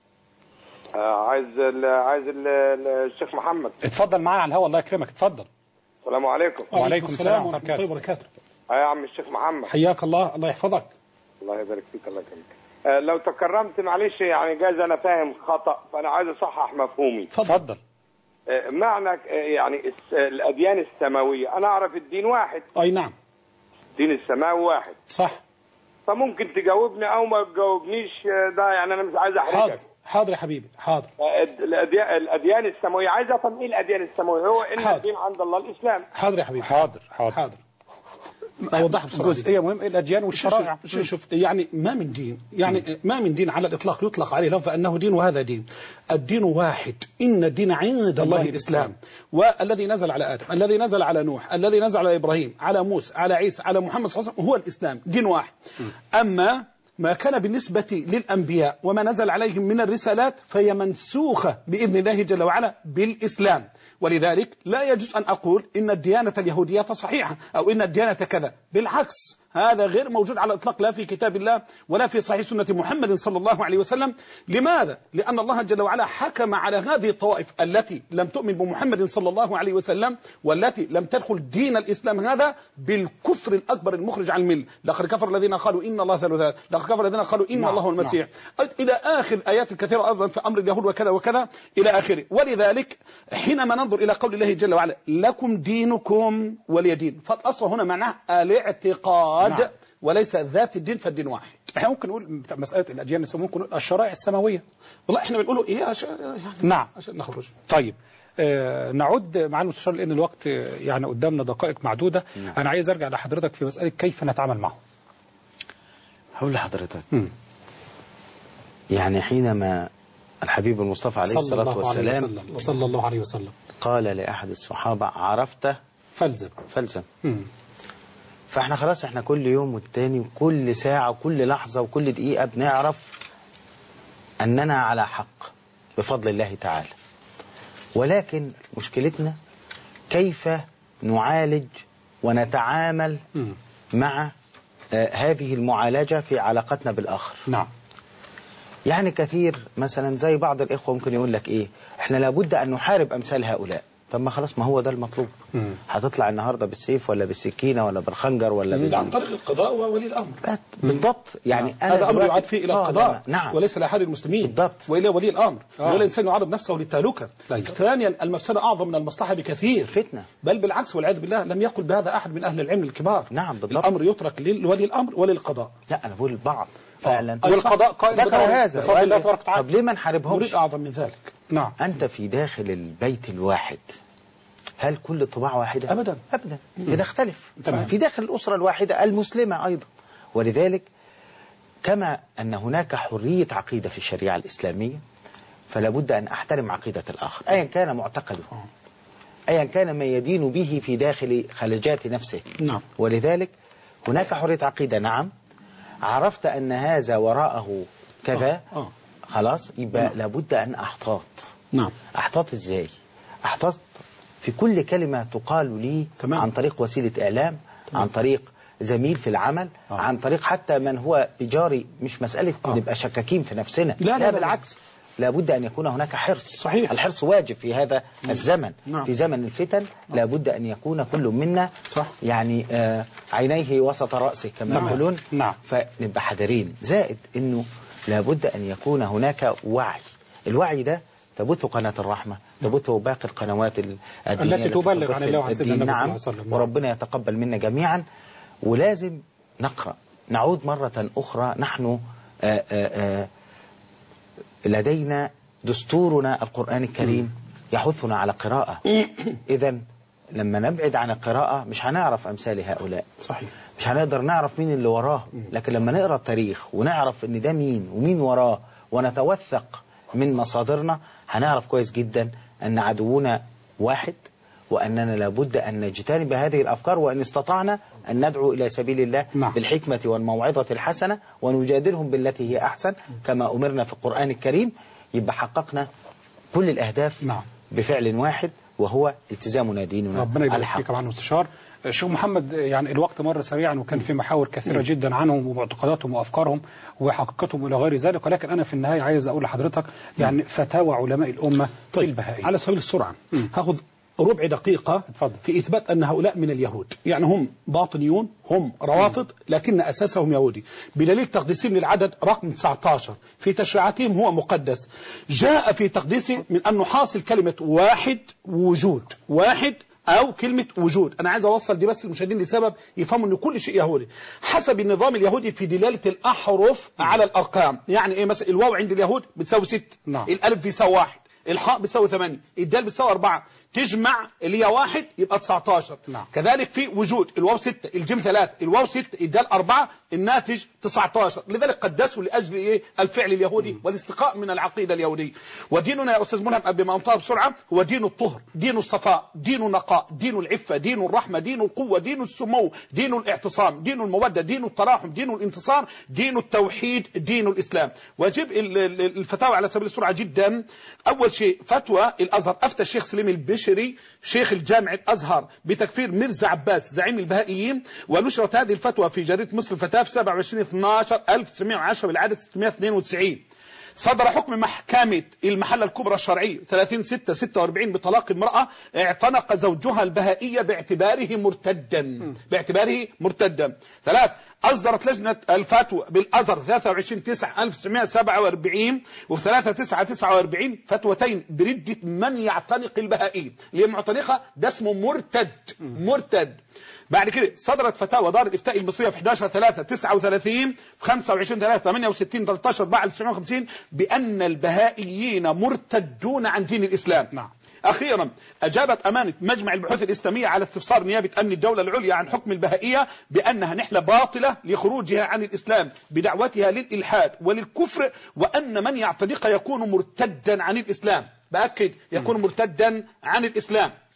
آه عايز ال عايز ال الشيخ محمد اتفضل معانا على الهواء الله يكرمك اتفضل السلام عليكم وعليكم السلام ورحمة ورحمة الله وبركاته آه يا عم الشيخ محمد حياك الله الله يحفظك الله يبارك فيك الله يكرمك آه لو تكرمت معلش يعني جايز انا فاهم خطا فانا عايز اصحح مفهومي اتفضل آه معنى آه يعني الس- الاديان السماويه انا اعرف الدين واحد أي نعم الدين السماوي واحد صح فممكن تجاوبني او ما تجاوبنيش آه، ده يعني انا مش عايز حاضر احرجك حاضر يا حبيبي حاضر آه، الأديان, الاديان السماويه عايز افهم ايه الاديان السماويه هو ان حاضر. الدين عند الله الاسلام حاضر يا حبيبي حاضر حاضر حاضر أوضح بسرعة جزئية مهمة الأديان والشرائع شوف, شوف, شوف يعني ما من دين يعني ما من دين على الإطلاق يطلق عليه لفظ أنه دين وهذا دين الدين واحد إن الدين عند الله الإسلام والذي نزل على آدم الذي نزل على نوح الذي نزل على إبراهيم على موسى على عيسى على محمد صلى الله عليه وسلم هو الإسلام دين واحد أما ما كان بالنسبة للأنبياء وما نزل عليهم من الرسالات فهي منسوخة بإذن الله جل وعلا بالإسلام ولذلك لا يجوز أن أقول إن الديانة اليهودية صحيحة أو إن الديانة كذا بالعكس هذا غير موجود على الإطلاق لا في كتاب الله ولا في صحيح سنة محمد صلى الله عليه وسلم لماذا؟ لأن الله جل وعلا حكم على هذه الطوائف التي لم تؤمن بمحمد صلى الله عليه وسلم والتي لم تدخل دين الإسلام هذا بالكفر الأكبر المخرج عن المل لقد كفر الذين قالوا إن الله ثالث ثلاثة لقد كفر الذين قالوا إن نعم، الله هو المسيح إلى آخر الآيات الكثيرة أيضا في أمر اليهود وكذا وكذا إلى آخره ولذلك حينما ننظر إلى قول الله جل وعلا لكم دينكم ولي دين فالأصل هنا معناه الاعتقاد نعم. وليس ذات الدين فالدين واحد احنا ممكن نقول بتاع مسألة الأديان السماوية ممكن نقول الشرائع السماوية والله احنا بنقوله ايه عشان يعني نعم عشان نخرج طيب آه نعود مع المستشار لأن الوقت آه، يعني قدامنا دقائق معدودة أنا عايز أرجع لحضرتك في مسألة كيف نتعامل معه هقول لحضرتك مم. يعني حينما الحبيب المصطفى عليه صلى الصلاة الله عليه والسلام وسلم وصلى الله عليه وسلم قال لأحد الصحابة عرفته فلزم فلزم مم. فاحنا خلاص احنا كل يوم والتاني وكل ساعة وكل لحظة وكل دقيقة بنعرف أننا على حق بفضل الله تعالى ولكن مشكلتنا كيف نعالج ونتعامل مم. مع آه، هذه المعالجة في علاقتنا بالآخر نعم يعني كثير مثلا زي بعض الإخوة ممكن يقول لك إيه إحنا لابد أن نحارب أمثال هؤلاء طب ما خلاص ما هو ده المطلوب مم. هتطلع النهاردة بالسيف ولا بالسكينة ولا بالخنجر ولا بال... عن طريق القضاء وولي الامر بالضبط يعني أنا هذا امر دلوقتي- يعاد فيه الى آه، القضاء نعم وليس لاحد المسلمين بالضبط. والى ولي الامر آه. آه. الانسان يعرض نفسه للتهلكه طيب. ثانيا المفسده اعظم من المصلحه بكثير فتنة بل بالعكس والعياذ بالله لم يقل بهذا احد من اهل العلم الكبار نعم، بالضبط. الامر يترك لولي الامر وللقضاء لا أنا بقول البعض فعلا آه. والقضاء قائم ذكر بدور- هذا بفضل الله وقال تبارك وتعالى طب ليه ما نحاربهمش نريد اعظم من ذلك نعم أنت في داخل البيت الواحد هل كل طباع واحدة؟ أبداً. أبدا بتختلف تمام. في داخل الأسرة الواحدة المسلمة أيضا ولذلك كما أن هناك حرية عقيدة في الشريعة الإسلامية فلا بد أن أحترم عقيدة الآخر أيا كان معتقده أيا كان ما يدين به في داخل خلجات نفسه نعم. ولذلك هناك حرية عقيدة نعم عرفت أن هذا وراءه كذا آه. آه. خلاص يبقى لابد أن أحتاط نعم احتاط ازاي احتاط في كل كلمة تقال لي تمام. عن طريق وسيلة اعلام عن طريق زميل في العمل آه. عن طريق حتى من هو بجاري مش مسألة آه. نبقى شكاكين في نفسنا لا، لا، لا. بالعكس لابد أن يكون هناك حرص صحيح. الحرص واجب في هذا الزمن نعم. في زمن الفتن لابد أن يكون كل منا صح. يعني آه عينيه وسط رأسه كما نعم. يقولون نعم. فنبقى حذرين زائد أنه لابد أن يكون هناك وعي الوعي ده تبث قناة الرحمة تبث باقي القنوات ال- الدينية التي تبلغ تبث عن الله وعن سيدنا الدين. النبي صلى الله نعم عليه وسلم. نعم. وربنا يتقبل منا جميعا ولازم نقرأ نعود مرة أخرى نحن آآ آآ لدينا دستورنا القرآن الكريم يحثنا على قراءة إذا لما نبعد عن القراءة مش هنعرف أمثال هؤلاء صحيح مش هنقدر نعرف مين اللي وراه لكن لما نقرا التاريخ ونعرف ان ده مين ومين وراه ونتوثق من مصادرنا هنعرف كويس جدا ان عدونا واحد واننا لابد ان نجتنب هذه الافكار وان استطعنا ان ندعو الى سبيل الله نعم. بالحكمه والموعظه الحسنه ونجادلهم بالتي هي احسن كما امرنا في القران الكريم يبقى حققنا كل الاهداف نعم. بفعل واحد وهو التزامنا ديننا ربنا يبارك الحق فيك يا معالي المستشار شيخ محمد يعني الوقت مر سريعا وكان في محاور كثيرة جدا عنهم ومعتقداتهم وأفكارهم وحقيقتهم إلى غير ذلك ولكن أنا في النهاية عايز أقول لحضرتك يعني فتاوى علماء الأمة في البهائية على سبيل السرعة مم. هاخذ ربع دقيقة اتفضل. في إثبات أن هؤلاء من اليهود يعني هم باطنيون هم روافض لكن أساسهم يهودي بدليل تقديسهم للعدد رقم 19 في تشريعاتهم هو مقدس جاء في تقديسه من أن نحاصل كلمة واحد وجود واحد أو كلمة وجود أنا عايز أوصل دي بس للمشاهدين لسبب يفهموا أن كل شيء يهودي حسب النظام اليهودي في دلالة الأحرف على الأرقام يعني إيه مثلا الواو عند اليهود بتساوي 6 نعم. الألف بيساوي واحد الحاء بتساوي 8 الدال بتساوي 4 تجمع اللي هي واحد يبقى 19 نعم. كذلك في وجود الواو 6 الجيم 3 الواو 6 الدال 4 الناتج 19 لذلك قدسوا لاجل ايه الفعل اليهودي والاستقاء من العقيده اليهوديه وديننا يا استاذ ملهم بما انطق بسرعه هو دين الطهر دين الصفاء دين النقاء دين العفه دين الرحمه دين القوه دين السمو دين الاعتصام دين الموده دين التراحم دين الانتصار دين التوحيد دين الاسلام واجب ال- ال- الفتاوى على سبيل السرعه جدا اول شيء فتوى الازهر افتى الشيخ سليم البشري شيخ الجامع الازهر بتكفير مرزا عباس زعيم البهائيين ونشرت هذه الفتوى في جريده مصر الفتاه في 27 12 1910 بالعدد 692 صدر حكم محكمة المحلة الكبرى الشرعية 30 6 46 بطلاق امرأة اعتنق زوجها البهائية باعتباره مرتدا باعتباره مرتدا ثلاث أصدرت لجنة الفتوى بالأزهر 23 9 1947 وفي 3 9 49 فتوتين بردة من يعتنق البهائية اللي هي معتنقة ده اسمه مرتد مرتد بعد كده صدرت فتاوى دار الافتاء المصريه في 11 3 39 في 25 3 68 13 4 1950 بان البهائيين مرتدون عن دين الاسلام نعم. اخيرا اجابت امانه مجمع البحوث الاسلاميه على استفسار نيابه امن الدوله العليا عن حكم البهائيه بانها نحله باطله لخروجها عن الاسلام بدعوتها للالحاد وللكفر وان من يعتنق يكون مرتدا عن الاسلام باكد يكون مرتدا عن الاسلام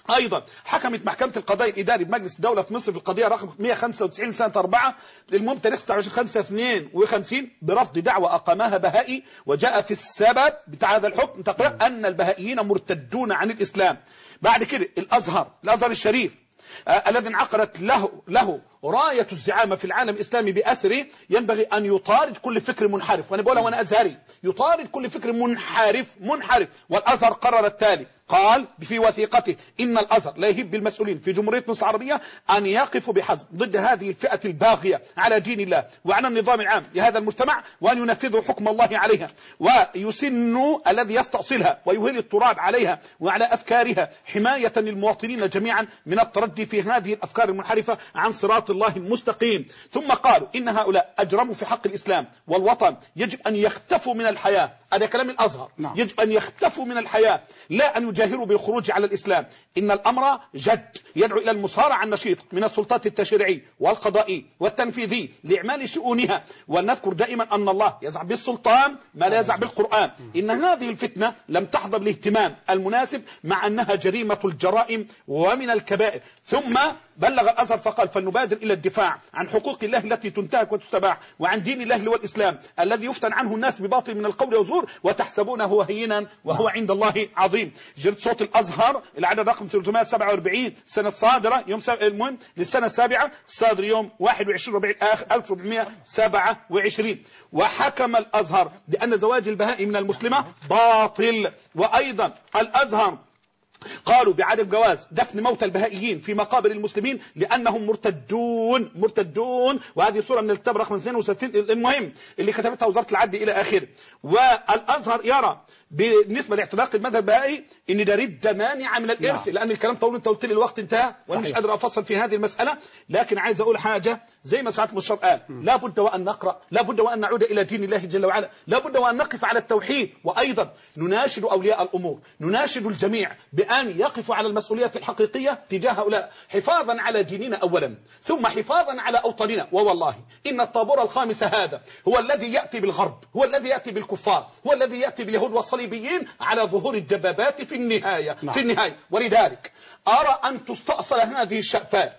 ايضا حكمت محكمه القضاء الاداري بمجلس الدوله في مصر في القضيه رقم 195 سنه 4 المهم تاريخ 26 5 52 برفض دعوى اقامها بهائي وجاء في السبب بتاع هذا الحكم تقرير ان البهائيين مرتدون عن الاسلام بعد كده الازهر الازهر الشريف آه الذي انعقدت له له راية الزعامة في العالم الإسلامي بأسره ينبغي أن يطارد كل فكر منحرف وأنا بقولها وأنا أزهري يطارد كل فكر منحرف منحرف والأزهر قرر التالي قال في وثيقته إن الأزهر لا يهب بالمسؤولين في جمهورية مصر العربية أن يقفوا بحزم ضد هذه الفئة الباغية على دين الله وعلى النظام العام لهذا المجتمع وأن ينفذوا حكم الله عليها ويسنوا الذي يستأصلها ويهيل التراب عليها وعلى أفكارها حماية للمواطنين جميعا من التردي في هذه الأفكار المنحرفة عن صراط الله المستقيم ثم قالوا إن هؤلاء أجرموا في حق الإسلام والوطن يجب أن يختفوا من الحياة هذا كلام الأزهر نعم. يجب أن يختفوا من الحياة لا أن يجاهروا بالخروج على الإسلام إن الأمر جد يدعو إلى المصارعة النشيط من السلطات التشريعي والقضائي والتنفيذي لإعمال شؤونها ولنذكر دائما أن الله يزع بالسلطان ما لا يزع بالقرآن إن هذه الفتنة لم تحظى بالاهتمام المناسب مع أنها جريمة الجرائم ومن الكبائر ثم بلغ الأزهر فقال فلنبادر إلى الدفاع عن حقوق الله التي تنتهك وتستباح وعن دين الله اللي هو الإسلام الذي يفتن عنه الناس بباطل من القول والزور وتحسبونه هينا وهو عند الله عظيم جرد صوت الأزهر العدد رقم 347 سنة صادرة يوم سب... المهم للسنة السابعة صادر يوم 21 ربيع الآخر 1427 وحكم الأزهر بأن زواج البهاء من المسلمة باطل وأيضا الأزهر قالوا بعدم جواز دفن موتى البهائيين في مقابر المسلمين لانهم مرتدون مرتدون وهذه صوره من الكتاب رقم 62 المهم اللي كتبتها وزاره العدل الى اخره والازهر يرى بالنسبه لاعتناق المذهب البهائي ان ده رده مانعه من الارث لان الكلام طول انت قلت لي الوقت انتهى وانا مش صحيح. قادر افصل في هذه المساله لكن عايز اقول حاجه زي ما سعاده المستشار قال لابد وان نقرا لابد وان نعود الى دين الله جل وعلا لابد وان نقف على التوحيد وايضا نناشد اولياء الامور نناشد الجميع بان يقفوا على المسؤوليه الحقيقيه تجاه هؤلاء حفاظا على ديننا اولا ثم حفاظا على اوطاننا ووالله ان الطابور الخامس هذا هو الذي ياتي بالغرب هو الذي ياتي بالكفار هو الذي ياتي باليهود والصليبيين على ظهور الدبابات في النهايه نعم. في النهايه ولذلك ارى ان تستأصل هذه الشأفات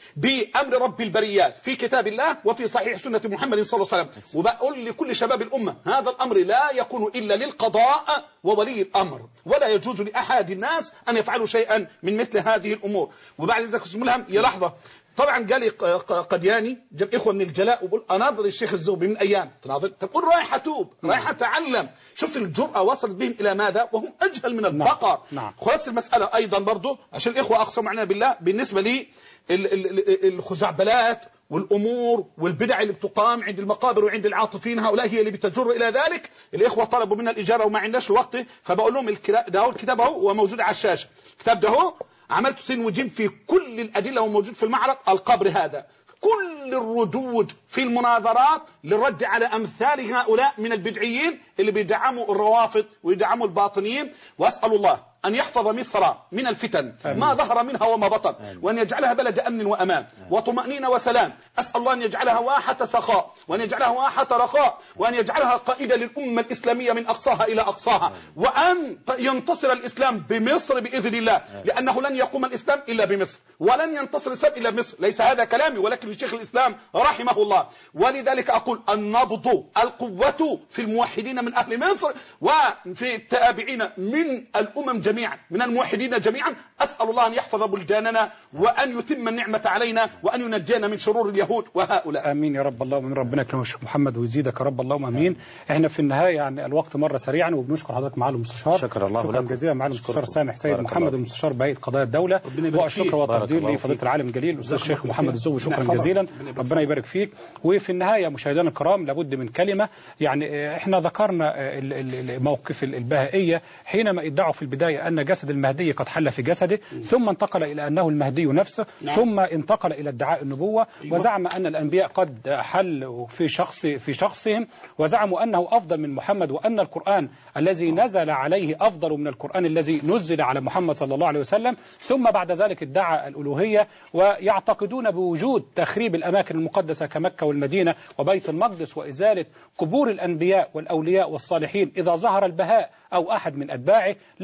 بأمر رب البريات في كتاب الله وفي صحيح سنة محمد صلى الله عليه وسلم وبقول لكل شباب الأمة هذا الأمر لا يكون إلا للقضاء وولي الأمر ولا يجوز لأحد الناس أن يفعلوا شيئا من مثل هذه الأمور وبعد ذلك اسم ملهم يا لحظة طبعا جالي ق- ق- قدياني جاب اخوه من الجلاء وبقول اناظر الشيخ الزغبي من ايام تناظر طب قول رايح اتوب رايح اتعلم شوف الجرأه وصلت بهم الى ماذا وهم اجهل من البقر نعم. خلاص المساله ايضا برضو عشان الاخوه اقسموا علينا بالله بالنسبه لي ال- ال- ال- الخزعبلات والامور والبدع اللي بتقام عند المقابر وعند العاطفين هؤلاء هي اللي بتجر الى ذلك الاخوه طلبوا منا الاجاره وما عندناش الوقت فبقول لهم الكلا- ده هو الكتاب اهو وموجود على الشاشه الكتاب ده هو عملت سين وجيم في كل الادله وموجود في المعرض القبر هذا كل الردود في المناظرات للرد على امثال هؤلاء من البدعيين اللي بيدعموا الروافض ويدعموا الباطنيين واسال الله ان يحفظ مصر من الفتن ما ظهر منها وما بطن وان يجعلها بلد امن وامان وطمانينه وسلام اسال الله ان يجعلها واحه سخاء وان يجعلها واحه رخاء وان يجعلها قائده للامه الاسلاميه من اقصاها الى اقصاها وان ينتصر الاسلام بمصر باذن الله لانه لن يقوم الاسلام الا بمصر ولن ينتصر الاسلام الا بمصر ليس هذا كلامي ولكن لشيخ الاسلام رحمه الله ولذلك اقول النبض القوه في الموحدين من اهل مصر وفي التابعين من الامم جميعا من الموحدين جميعا اسال الله ان يحفظ بلداننا وان يتم النعمه علينا وان ينجينا من شرور اليهود وهؤلاء امين يا رب اللهم امين ربنا يكرمك يا شيخ محمد ويزيدك يا رب اللهم امين احنا في النهايه يعني الوقت مر سريعا وبنشكر حضرتك معالي المستشار شكر الله شكرا لكم. جزيلا معالي المستشار أشكركم. سامح سيد بارك محمد الله المستشار بهيئه قضايا الدوله ربنا يبارك والشكر فيك. بارك والتقدير الله لفضيله فيك. العالم الجليل الاستاذ جزاكم الشيخ الله محمد خير. الزوي شكرا نعم، جزيلا ربنا يبارك ربنا يبارك فيك وفي النهايه مشاهدينا الكرام لابد من كلمه يعني آه، احنا ذكرنا آه، ال- ال- ال- موقف ال- البهائيه حينما ادعوا في البدايه ان جسد المهدي قد حل في جسده ثم انتقل الى انه المهدي نفسه ثم انتقل الى ادعاء النبوه وزعم ان الانبياء قد حلوا في شخص في شخصهم وزعموا انه افضل من محمد وان القران الذي نزل عليه افضل من القران الذي نزل على محمد صلى الله عليه وسلم ثم بعد ذلك ادعى الالوهيه ويعتقدون بوجود تخريب الاماكن المقدسه كمكه والمدينه وبيت المقدس وازاله قبور الانبياء والاولياء والصالحين اذا ظهر البهاء او احد من اتباعه لا يؤمنون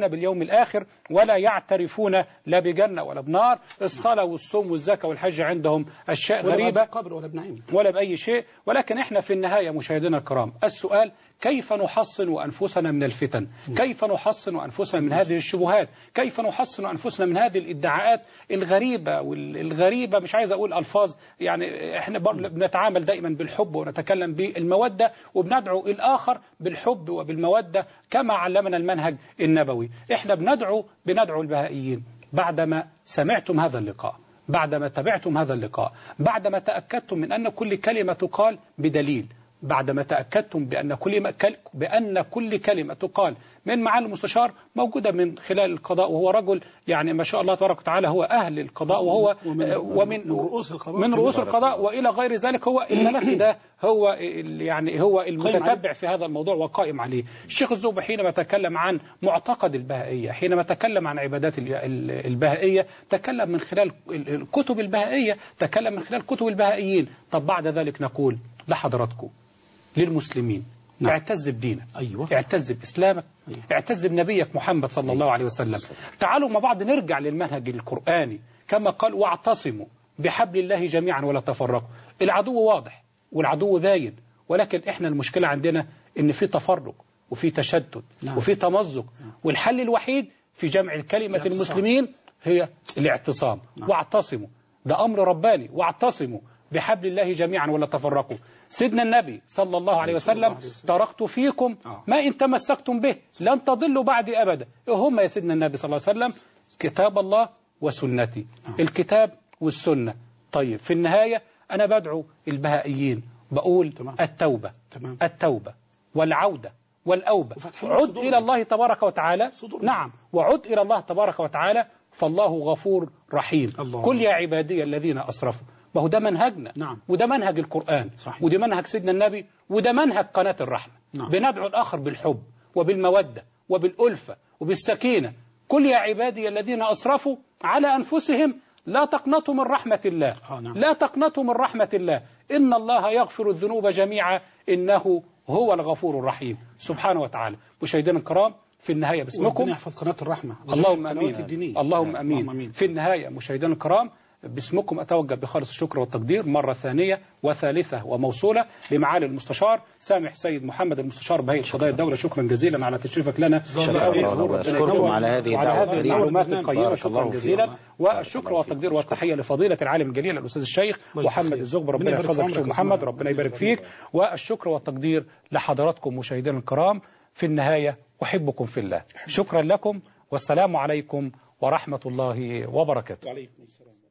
يؤمنون باليوم الآخر ولا يعترفون لا بجنة ولا بنار الصلاة والصوم والزكاة والحج عندهم أشياء ولا بعد غريبة القبر ولا بنعيم ولا بأي شيء ولكن احنا في النهاية مشاهدينا الكرام السؤال كيف نحصن أنفسنا من الفتن كيف نحصن أنفسنا من هذه الشبهات كيف نحصن أنفسنا من هذه الادعاءات الغريبة والغريبة مش عايز أقول ألفاظ يعني احنا بر- بنتعامل دائما بالحب ونتكلم بالمودة وبندعو الآخر بالحب وبالمودة كما علمنا المنهج النبوي احنا بندعو بندعو البهائيين بعدما سمعتم هذا اللقاء بعدما تابعتم هذا اللقاء بعدما تأكدتم من أن كل كلمة تقال بدليل بعدما تأكدتم بأن كل كل- بأن كل كلمة تقال من معالي المستشار موجودة من خلال القضاء وهو رجل يعني ما شاء الله تبارك وتعالى هو أهل القضاء وهو ومن- آه، ومن من رؤوس القضاء من رؤوس كمان. القضاء وإلى غير ذلك هو الملف ده هو ال- يعني هو المتتبع في هذا الموضوع وقائم عليه الشيخ الزوبي حينما تكلم عن معتقد البهائية حينما تكلم عن عبادات ال- ال- البهائية تكلم من خلال ال- الكتب البهائية تكلم من خلال كتب البهائيين طب بعد ذلك نقول لحضراتكم للمسلمين نعم. اعتز بدينك أيوة. اعتز بإسلامك اعتز بنبيك محمد صلى الله عليه وسلم تعالوا مع بعض نرجع للمنهج القرآني كما قال واعتصموا بحبل الله جميعا ولا تفرقوا العدو واضح والعدو باين ولكن احنا المشكلة عندنا ان في تفرق وفي تشتت نعم. وفي تمزق والحل الوحيد في جمع الكلمة الاعتصام. المسلمين هي الاعتصام واعتصموا ده أمر رباني واعتصموا بحبل الله جميعا ولا تفرقوا سيدنا النبي صلى الله عليه وسلم تركت فيكم آه. ما إن تمسكتم به لن تضلوا بعدي أبدا إيه هم يا سيدنا النبي صلى الله عليه وسلم كتاب الله وسنتي الكتاب والسنة طيب في النهاية أنا بدعو البهائيين بقول تمام. التوبة تمام. التوبة والعودة والأوبة وفتح عد صدور. إلى الله تبارك وتعالى صدور. نعم وعد إلى الله تبارك وتعالى فالله غفور رحيم الله. قل يا عبادي الذين أسرفوا ما هو ده منهجنا نعم. وده منهج القرآن صحيح. وده منهج سيدنا النبي وده منهج قناة الرحمة نعم. بندعو الآخر بالحب وبالمودة وبالألفة وبالسكينة قل يا عبادي الذين أسرفوا على أنفسهم لا تقنطوا من رحمة الله آه، نعم. لا تقنطوا من رحمة الله إن الله يغفر الذنوب جميعا إنه هو الغفور الرحيم سبحانه وتعالى مشاهدينا الكرام في النهاية باسمكم ربنا يحفظ قناة الرحمة وجميع اللهم القنوات امين الدينية اللهم امين في النهايه مشاهدينا الكرام باسمكم اتوجه بخالص الشكر والتقدير مره ثانيه وثالثه وموصوله لمعالي المستشار سامح سيد محمد المستشار بهيئه قضايا الدوله شكرا جزيلا على تشريفك لنا الله. أشكركم على هذه وعلى الدعوة هذه الكريمة. المعلومات بارك القيمه شكرا الله فيك. جزيلا بارك والشكر الله والتقدير فيك. والتحيه لفضيله العالم الجليل الاستاذ الشيخ الله محمد يجزيك. الزغب ربنا ربنا يبارك يحفظك في شيخ عمرك يا محمد سيدنا. ربنا يبارك فيك والشكر والتقدير لحضراتكم مشاهدينا الكرام في النهايه احبكم في الله شكرا لكم والسلام عليكم ورحمه الله وبركاته وعليكم السلام